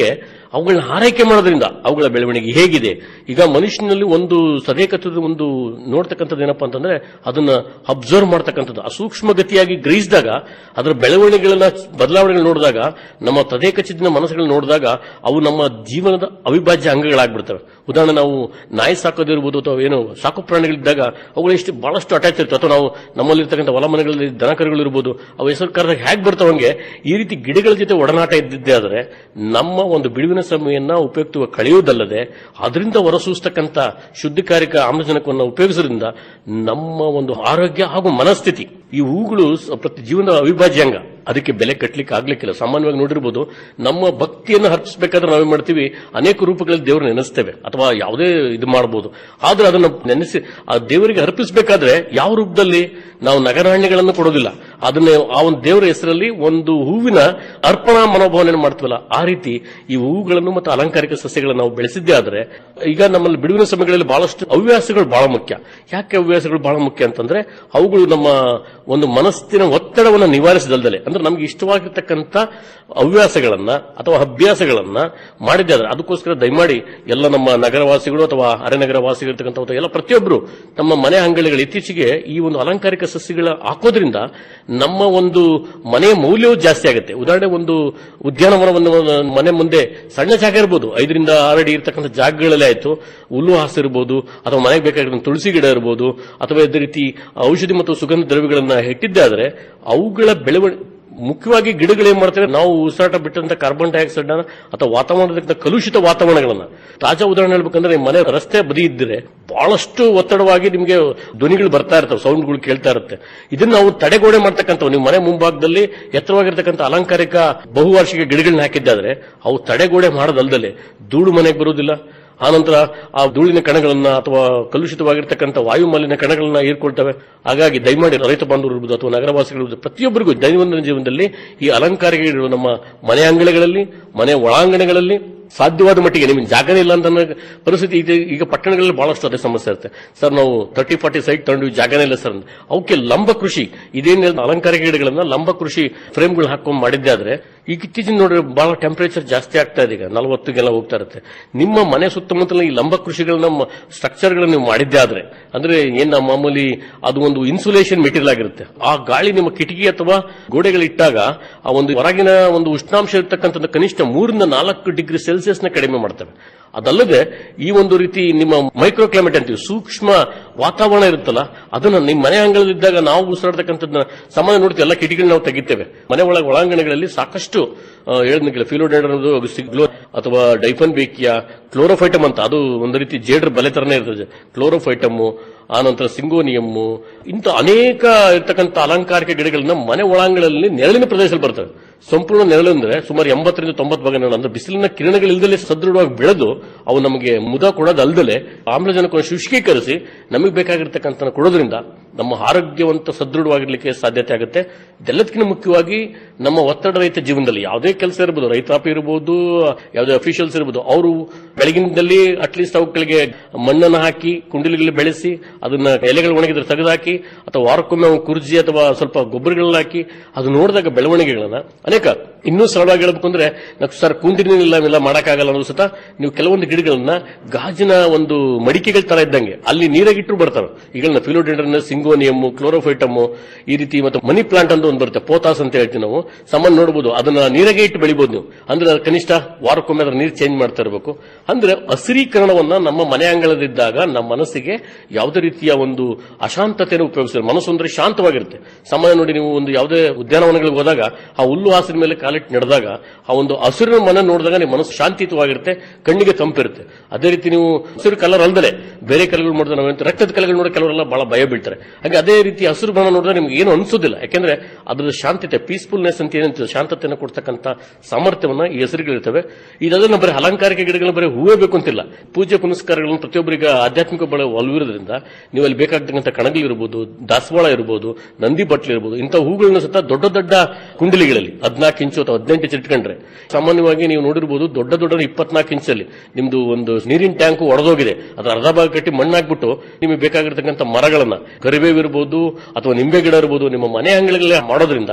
ಅವುಗಳನ್ನ ಆರೈಕೆ ಮಾಡೋದ್ರಿಂದ ಅವುಗಳ ಬೆಳವಣಿಗೆ ಹೇಗಿದೆ ಈಗ ಮನುಷ್ಯನಲ್ಲಿ ಒಂದು ಸದೇಕತ್ವದ ಒಂದು ನೋಡ್ತಕ್ಕಂಥದ್ದು ಏನಪ್ಪಾ ಅಂತಂದ್ರೆ ಅದನ್ನ ಅಬ್ಸರ್ವ್ ಮಾಡ್ತಕ್ಕಂಥದ್ದು ಆ ಸೂಕ್ಷ್ಮ ಗತಿಯಾಗಿ ಗ್ರಹಿಸಿದಾಗ ಅದರ ಬೆಳವಣಿಗೆಗಳನ್ನ ಬದಲಾವಣೆಗಳು ನೋಡಿದಾಗ ನಮ್ಮ ತದೇಕಚಿತ್ತಿನ ಮನಸ್ಸುಗಳನ್ನ ನೋಡಿದಾಗ ಅವು ನಮ್ಮ ಜೀವನದ ಅವಿಭಾಜ್ಯ ಅಂಗಗಳಾಗ್ಬಿಡ್ತವೆ ಉದಾಹರಣೆ ನಾವು ನಾಯಿ ಸಾಕೋದಿರ್ಬೋದು ಅಥವಾ ಏನು ಸಾಕು ಪ್ರಾಣಿಗಳಿದ್ದಾಗ ಅವುಗಳು ಎಷ್ಟು ಬಹಳಷ್ಟು ಅಟ್ಯಾಚ್ ಇರ್ತವೆ ಅಥವಾ ನಾವು ನಮ್ಮಲ್ಲಿರ್ತಕ್ಕಂಥ ಹೊಲ ಮನೆಗಳಲ್ಲಿ ದನ ಕರುಗಳಿರ್ಬೋದು ಅವು ಹೆಸರು ಕರೆದಾಗ ಹೇಗೆ ಬರ್ತಾವಂಗೆ ಈ ರೀತಿ ಗಿಡಗಳ ಜೊತೆ ಒಡನಾಟ ಇದ್ದಿದ್ದೇ ಆದರೆ ನಮ್ಮ ಒಂದು ಬಿಡುವಿನ ಸಮಯವನ್ನ ಉಪಯುಕ್ತ ಕಳೆಯುವುದಲ್ಲದೆ ಅದರಿಂದ ಹೊರಸೂಸ್ತಕ್ಕಂಥ ಶುದ್ಧಕಾರಿಕ ಆಮ್ಲಜನಕವನ್ನು ಉಪಯೋಗಿಸೋದ್ರಿಂದ ನಮ್ಮ ಒಂದು ಆರೋಗ್ಯ ಹಾಗೂ ಮನಸ್ಥಿತಿ ಈ ಹೂಗಳು ಸ- ಪ್ರತಿ ಜೀವನದ ಅವಿಭಾಜ್ಯ ಅಂಗ ಅದಕ್ಕೆ ಬೆಲೆ ಕಟ್ಟಲಿಕ್ಕೆ ಆಗ್ಲಿಕ್ಕಿಲ್ಲ ಸಾಮಾನ್ಯವಾಗಿ ನೋಡಿರ್ಬೋದು ನಮ್ಮ ಭಕ್ತಿಯನ್ನು ಹರ್ಪಿಸಬೇಕಾದ್ರೆ ನಾವೇನ್ ಮಾಡ್ತೀವಿ ಅನೇಕ ರೂಪಗಳಲ್ಲಿ ದೇವರು ನೆನೆಸ್ತೇವೆ ಅಥವಾ ಯಾವುದೇ ಇದು ಮಾಡಬಹುದು ಆದ್ರೆ ಅದನ್ನ ನೆನೆಸಿ ಆ ದೇವರಿಗೆ ಅರ್ಪಿಸಬೇಕಾದ್ರೆ ಯಾವ ರೂಪದಲ್ಲಿ ನಾವು ನಗರಾಣ್ಯಗಳನ್ನು ಕೊಡೋದಿಲ್ಲ ಅದನ್ನ ಆ ಒಂದು ದೇವರ ಹೆಸರಲ್ಲಿ ಒಂದು ಹೂವಿನ ಅರ್ಪಣಾ ಮನೋಭಾವನೆ ಮಾಡ್ತೀವಲ್ಲ ಆ ರೀತಿ ಈ ಹೂವುಗಳನ್ನು ಮತ್ತು ಅಲಂಕಾರಿಕ ಸಸ್ಯಗಳನ್ನು ನಾವು ಬೆಳೆಸಿದ್ದೇ ಆದ್ರೆ ಈಗ ನಮ್ಮಲ್ಲಿ ಬಿಡುವಿನ ಸಮಯಗಳಲ್ಲಿ ಬಹಳಷ್ಟು ಹವ್ಯಾಸಗಳು ಬಹಳ ಮುಖ್ಯ ಯಾಕೆ ಹವ್ಯಾಸಗಳು ಬಹಳ ಮುಖ್ಯ ಅಂತಂದ್ರೆ ಅವುಗಳು ನಮ್ಮ ಒಂದು ಮನಸ್ಸಿನ ಒತ್ತಡವನ್ನು ನಿವಾರಿಸದಲ್ದಲೆ ಅಂದ್ರೆ ನಮ್ಗೆ ಇಷ್ಟವಾಗಿರ್ತಕ್ಕಂಥ ಹವ್ಯಾಸಗಳನ್ನ ಅಥವಾ ಅಭ್ಯಾಸಗಳನ್ನ ಮಾಡಿದ್ದೆ ಆದ್ರೆ ಅದಕ್ಕೋಸ್ಕರ ದಯಮಾಡಿ ಎಲ್ಲ ನಮ್ಮ ನಗರವಾಸಿಗಳು ಅಥವಾ ಅರೆನಗರ ವಾಸಿಗಳು ಇರ್ತಕ್ಕಂಥ ಎಲ್ಲ ಪ್ರತಿಯೊಬ್ಬರು ನಮ್ಮ ಮನೆ ಅಂಗಳಿಗಳು ಇತ್ತೀಚೆಗೆ ಈ ಒಂದು ಅಲಂಕಾರಿಕ ಸಸ್ಯಗಳ ಹಾಕೋದ್ರಿಂದ ನಮ್ಮ ಒಂದು ಮನೆಯ ಮೌಲ್ಯವೂ ಜಾಸ್ತಿ ಆಗುತ್ತೆ ಉದಾಹರಣೆ ಒಂದು ಉದ್ಯಾನವನವನ್ನು ಮನೆ ಮುಂದೆ ಸಣ್ಣ ಜಾಗ ಇರ್ಬೋದು ಐದರಿಂದ ಆರು ಅಡಿ ಇರ್ತಕ್ಕಂಥ ಜಾಗಗಳಲ್ಲಿ ಆಯ್ತು ಹುಲ್ಲು ಹಾಸು ಇರ್ಬೋದು ಅಥವಾ ಮನೆಗೆ ಬೇಕಾಗಿರೋ ತುಳಸಿ ಗಿಡ ಇರ್ಬೋದು ಅಥವಾ ಇದೇ ರೀತಿ ಔಷಧಿ ಮತ್ತು ಸುಗಂಧ ದ್ರವ್ಯಗಳನ್ನ ಇಟ್ಟಿದ್ದೆ ಆದ್ರೆ ಅವುಗಳ ಬೆಳವಣಿಗೆ ಮುಖ್ಯವಾಗಿ ಗಿಡಗಳು ಏನ್ ಮಾಡ್ತವೆ ನಾವು ಉಸಿರಾಟ ಬಿಟ್ಟಂತ ಕಾರ್ಬನ್ ಡೈಆಕ್ಸೈಡ್ ಅಥವಾ ವಾತಾವರಣದ ಕಲುಷಿತ ವಾತಾವರಣಗಳನ್ನ ತಾಜಾ ಉದಾಹರಣೆ ಹೇಳ್ಬೇಕಂದ್ರೆ ನಿಮ್ಮ ಮನೆ ರಸ್ತೆ ಬದಿ ಇದ್ದರೆ ಬಹಳಷ್ಟು ಒತ್ತಡವಾಗಿ ನಿಮಗೆ ಧ್ವನಿಗಳು ಬರ್ತಾ ಇರ್ತವೆ ಸೌಂಡ್ಗಳು ಕೇಳ್ತಾ ಇರುತ್ತೆ ಇದನ್ನ ನಾವು ತಡೆಗೋಡೆ ಮಾಡ್ತಕ್ಕಂಥವು ನಿಮ್ಮ ಮನೆ ಮುಂಭಾಗದಲ್ಲಿ ಎತ್ತರವಾಗಿರ್ತಕ್ಕಂಥ ಅಲಂಕಾರಿಕ ಬಹುವಾರ್ಷಿಕ ಗಿಡಗಳನ್ನ ಹಾಕಿದ್ದಾದ್ರೆ ಅವು ತಡೆಗೋಡೆ ಮಾಡೋದಲ್ದಲೆ ಧೂಳು ಮನೆಗೆ ಬರುವುದಿಲ್ಲ ಆನಂತರ ಆ ಧೂಳಿನ ಕಣಗಳನ್ನ ಅಥವಾ ಕಲುಷಿತವಾಗಿರ್ತಕ್ಕಂಥ ವಾಯು ಮಾಲಿನ್ಯ ಕಣಗಳನ್ನ ಹೀರ್ಕೊಳ್ತವೆ ಹಾಗಾಗಿ ದಯಮಾಡಿ ರೈತ ಬಾಂಧವರು ಇರ್ಬೋದು ಅಥವಾ ನಗರವಾಸಿಗಳು ಇರ್ಬೋದು, ಪ್ರತಿಯೊಬ್ಬರಿಗೂ ದೈನಂದಿನ ಜೀವನದಲ್ಲಿ ಈ ಅಲಂಕಾರಿಕ ಗಿಡಗಳು ನಮ್ಮ ಮನೆ ಅಂಗಳಗಳಲ್ಲಿ ಮನೆ ಒಳಾಂಗಣಗಳಲ್ಲಿ ಸಾಧ್ಯವಾದ ಮಟ್ಟಿಗೆ ನಿಮಗೆ ಜಾಗನೇ ಇಲ್ಲ ಅಂತ ಅನ್ನೋ ಪರಿಸ್ಥಿತಿ ಇದೆ ಈಗ ಪಟ್ಟಣಗಳಲ್ಲಿ ಬಹಳಷ್ಟು ಅದೇ ಸಮಸ್ಯೆ ಇರುತ್ತೆ ಸರ್ ನಾವು ತರ್ಟಿ ಫಾರ್ಟಿ ಸೈಟ್ ತಗೊಂಡು ಜಾಗನೇ ಇಲ್ಲ ಸರ್ ಅಂತ. ಅವಕ್ಕೆ ಲಂಬ ಕೃಷಿ ಇದೇನು ಅಲಂಕಾರಿಕ ಗಿಡಗಳನ್ನ ಲಂಬ ಕೃಷಿ ಫ್ರೇಮ್ಗಳು ಹಾಕೊಂಡು ಮಾಡಿದ್ದೆ ಆದ್ರೆ ಈಗ ಇತ್ತೀಚಿನ ನೋಡ್ರಿ ಬಹಳ ಟೆಂಪರೇಚರ್ ಜಾಸ್ತಿ ಆಗ್ತಾ ಇದೆ ಈಗ ನಲವತ್ತಿಗೆಲ್ಲ ಹೋಗ್ತಾ ಇರುತ್ತೆ ನಿಮ್ಮ ಮನೆ ಸುತ್ತಮುತ್ತಲ ಈ ಲಂಬ ಕೃಷಿಗಳನ್ನ ಸ್ಟ್ರಕ್ಚರ್ಗಳನ್ನ ನೀವು ಮಾಡಿದ್ದೆ ಆದ್ರೆ ಅಂದ್ರೆ ಏನ್ ನಾವು ಮಾಮೂಲಿ ಅದು ಒಂದು ಇನ್ಸುಲೇಷನ್ ಮೆಟೀರಿಯಲ್ ಆಗಿರುತ್ತೆ ಆ ಗಾಳಿ ನಿಮ್ಮ ಕಿಟಕಿ ಅಥವಾ ಗೋಡೆಗಳಿಟ್ಟಾಗ ಆ ಒಂದು ಹೊರಗಿನ ಒಂದು ಉಷ್ಣಾಂಶ ಇರ್ತಕ್ಕಂಥ ಕನಿಷ್ಠ ಮೂರರಿಂದ ನಾಲ್ಕು ಡಿಗ್ರಿ ಸೆಲ್ಸಿಯಸ್ ನ ಕಡಿಮೆ ಮಾಡ್ತವೆ ಅದಲ್ಲದೆ ಈ ಒಂದು ರೀತಿ ನಿಮ್ಮ ಮೈಕ್ರೋ ಕ್ಲೈಮೇಟ್ ಅಂತೀವಿ ಸೂಕ್ಷ್ಮ ವಾತಾವರಣ ಇರುತ್ತಲ್ಲ ಅದನ್ನ ನಿಮ್ಮ ಮನೆ ಅಂಗಳದಲ್ಲಿದ್ದಾಗ ನಾವು ಉಸಿರಾಡ್ತಕ್ಕಂಥದ್ದನ್ನ ಸಾಮಾನ್ಯ ನೋಡ್ತೀವಿ ಎಲ್ಲ ಕಿಟಕಿಗಳು ನಾವು ತೆಗಿತೇವೆ ಮನೆ ಒಳಗೆ ಒಳಾಂಗಣಗಳಲ್ಲಿ ಸಾಕಷ್ಟು ಹೇಳಿದ್ನಿಲ್ಲ ಫಿಲೋಡೈಡರ್ ಅನ್ನೋದು ಸಿಗ್ಲೋ ಅಥವಾ ಡೈಫನ್ ಬೇಕಿಯಾ ಕ್ಲೋರೋಫೈಟಮ್ ಅಂತ ಅದು ಒಂದು ರೀತಿ ಜೇಡ್ರ ಬಲೆ ತರನೇ ಇರ್ತದೆ ಕ್ಲೋರೋಫೈಟಮ್ ಆನಂತರ ಸಿಂಗೋನಿಯಮ್ಮು ಇಂಥ ಅನೇಕ ಇರ್ತಕ್ಕಂಥ ಅಲಂಕಾರಿಕ ಗಿಡಗಳನ್ನ ಮನೆ ಒಳಾಂಗಣದಲ್ಲಿ ನೆರಳಿನ ಪ್ರದೇಶದಲ್ಲಿ ಬರ್ತವೆ ಸಂಪೂರ್ಣ ನೆರಳು ಅಂದ್ರೆ ಸುಮಾರು ಎಂಬತ್ತರಿಂದ ತೊಂಬತ್ತು ಭಾಗ ನೆರಳು ಅಂದ್ರೆ ಬಿಸಿಲಿನ ಕಿರಣಗಳಿಲ್ದಲೇ ಸದೃಢವಾಗಿ ಬೆಳೆದು ಅವು ನಮಗೆ ಮುದ ಕೊಡೋದಲ್ದಲೆ ಆಮ್ಲಜನಕವನ್ನು ಶುಷ್ಕೀಕರಿಸಿ ನಮಗೆ ಬೇಕಾಗಿರ್ತಕ್ಕಂಥ ಕೊಡೋದ್ರಿಂದ ನಮ್ಮ ಆರೋಗ್ಯವಂತ ಸದೃಢವಾಗಿರ್ಲಿಕ್ಕೆ ಸಾಧ್ಯತೆ ಆಗುತ್ತೆ ಇದೆಲ್ಲದಕ್ಕಿಂತ ಮುಖ್ಯವಾಗಿ ನಮ್ಮ ಒತ್ತಡ ರಹಿತ ಜೀವನದಲ್ಲಿ ಯಾವುದೇ ಕೆಲಸ ಇರ್ಬೋದು ರೈತಾಪಿ ಇರಬಹುದು ಯಾವುದೇ ಅಫಿಷಿಯಲ್ಸ್ ಇರ್ಬೋದು ಅವರು ಬೆಳಗಿನದಲ್ಲಿ ಅಟ್ಲೀಸ್ಟ್ ಅವುಗಳಿಗೆ ಮಣ್ಣನ್ನು ಹಾಕಿ ಕುಂಡಲಿಗಳಲ್ಲಿ ಬೆಳೆಸಿ ಅದನ್ನ ಎಲೆಗಳು ಒಣಗಿದ್ರೆ ತೆಗೆದುಹಾಕಿ ಅಥವಾ ವಾರಕ್ಕೊಮ್ಮೆ ಅವು ಕುರ್ಜಿ ಅಥವಾ ಸ್ವಲ್ಪ ಗೊಬ್ಬರಗಳನ್ನ ಹಾಕಿ ಅದು ನೋಡಿದಾಗ ಬೆಳವಣಿಗೆಗಳನ್ನ ಅನೇಕ ಇನ್ನೂ ಸರಳವಾಗಿ ಹೇಳ್ಬೇಕು ಅಂದ್ರೆ ನಾವು ಸರ್ ಕುಂದಿರಿನಿಲ್ಲ ಇವೆಲ್ಲ ಮಾಡಕ್ಕಾಗಲ್ಲ ಅನ್ನೋ ಸತ ನೀವು ಕೆಲವೊಂದು ಗಿಡಗಳನ್ನ ಗಾಜಿನ ಒಂದು ಮಡಿಕೆಗಳ ತರ ಇದ್ದಂಗೆ ಅಲ್ಲಿ ನೀರಾಗಿಟ್ಟರು ಬರ್ತಾರೆ ಈಗಳನ್ನ ಫಿಲೋಡೆಂಡ್ರನ್ ಸಿಂಗೋನಿಯಮ್ ಕ್ಲೋರೋಫೈಟಮ್ ಈ ರೀತಿ ಮತ್ತು ಮನಿ ಪ್ಲಾಂಟ್ ಅಂತ ಒಂದು ಬರುತ್ತೆ ಪೋತಾಸ್ ಅಂತ ಹೇಳ್ತೀವಿ ನಾವು ಸಾಮಾನ್ಯ ನೋಡಬಹುದು ಅದನ್ನ ನೀರಾಗೆ ಇಟ್ಟು ಬೆಳಿಬಹುದು ನೀವು ಅಂದ್ರೆ ಅದು ಕನಿಷ್ಠ ವಾರಕ್ಕೊಮ್ಮೆ ಅದರ ನೀರು ಚೇಂಜ್ ಮಾಡ್ತಾ ಇರಬೇಕು ಅಂದ್ರೆ ಹಸಿರೀಕರಣವನ್ನ ನಮ್ಮ ಮನೆ ಅಂಗಳದಿದ್ದಾಗ ನಮ್ಮ ಮನಸ್ಸಿಗೆ ಯಾವುದೇ ರೀತಿಯ ಒಂದು ಅಶಾಂತತೆಯನ್ನು ಉಪಯೋಗಿಸಿದ್ರೆ ಮನಸ್ಸು ಅಂದ್ರೆ ಶಾಂತವಾಗಿರುತ್ತೆ ಸಾಮಾನ್ಯ ನೋಡಿ ನೀವು ಒಂದು ಯಾವುದೇ ಉದ್ಯಾನವನಗಳಿಗೆ ಹೋದಾಗ ಆ ಹುಲ್ಲು ಹಾಸಿನ ಮೇಲೆ ಕಾಲಿಟ್ಟು ನಡೆದಾಗ ಆ ಒಂದು ಹಸಿರಿನ ಮನೆ ನೋಡಿದಾಗ ನಿಮ್ಮ ಮನಸ್ಸು ಶಾಂತಿಯುತವಾಗಿರುತ್ತೆ ಕಣ್ಣಿಗೆ ತಂಪಿರುತ್ತೆ ಅದೇ ರೀತಿ ನೀವು ಹಸಿರು ಕಲರ್ ಅಲ್ದಲೆ ಬೇರೆ ಕಲರ್ಗಳು ನೋಡಿದ್ರೆ ನಾವೇಂತ ರಕ್ತದ ಕಲರ್ಗಳು ನೋಡಿ ಕೆಲವರೆಲ್ಲ ಬಹಳ ಭಯ ಬೀಳ್ತಾರೆ ಹಾಗೆ ಅದೇ ರೀತಿ ಹಸಿರು ಬಣ್ಣ ನೋಡಿದ್ರೆ ನಿಮ್ಗೆ ಏನು ಅನ್ಸೋದಿಲ್ಲ ಯಾಕೆಂದ್ರೆ ಅದ್ರ ಶಾಂತತೆ ಪೀಸ್ಫುಲ್ನೆಸ್ ಅಂತ ಏನಂತೀವಿ ಶಾಂತತೆಯನ್ನು ಕೊಡ್ತಕ್ಕಂಥ ಸಾಮರ್ಥ್ಯವನ್ನ ಈ ಹೆಸರುಗಳಿರ್ತವೆ ಇದೆಲ್ಲ ಬರೀ ಅಲಂಕಾರಿಕ ಗಿಡಗಳು ಬರೀ ಹೂವೇ ಬೇಕು ಅಂತಿಲ್ಲ ಪೂಜೆ ಪುನಸ್ಕಾರಗಳನ್ನು ಪ್ರತಿಯೊಬ್ಬರಿಗೆ ಆಧ್ಯಾತ್ಮಿಕ ಬಳ ಒಲವಿರೋದ್ರಿಂದ ನೀವು ಅಲ್ಲಿ ಬೇಕಾಗ್ತಕ್ಕಂಥ ಕಣಗಳಿರ್ಬೋದು ದಾಸವಾಳ ಇರ್ಬೋದು ನಂದಿ ಬಟ್ಲು ಇರ್ಬೋದು ಇಂಥ ಹೂಗಳನ್ನ ಸತ ದೊಡ್ಡ ದೊಡ್ಡ ಕುಂಡಲಿಗಳಲ್ಲಿ ಹದಿನಾಲ್ಕು ಇಂಚು ಅಥವಾ ಹದಿನೆಂಟು ಇಂಚು ಇಟ್ಕೊಂಡ್ರೆ ಸಾಮಾನ್ಯವಾಗಿ ನೀವು ನೋಡಿರ್ಬೋದು ದೊಡ್ಡ ದೊಡ್ಡ ಇಪ್ಪತ್ನಾಲ್ಕು ಇಂಚಲ್ಲಿ ನಿಮ್ದು ಒಂದು ನೀರಿನ ಟ್ಯಾಂಕ್ ಒಡೆದೋಗಿದೆ ಅದರ ಅರ್ಧ ಭಾಗ ಕಟ್ಟಿ ಮಣ್ಣಾಕ್ಬಿಟ್ಟು ನಿಮಗೆ ಬೇಕಾಗಿರ್ತಕ್ಕಂಥ ಮರಗಳನ್ನ ಕರಿಬೇವು ಇರ್ಬೋದು ಅಥವಾ ನಿಂಬೆ ಗಿಡ ಇರ್ಬೋದು ನಿಮ್ಮ ಮನೆ ಅಂಗಳಲ್ಲೇ ಮಾಡೋದ್ರಿಂದ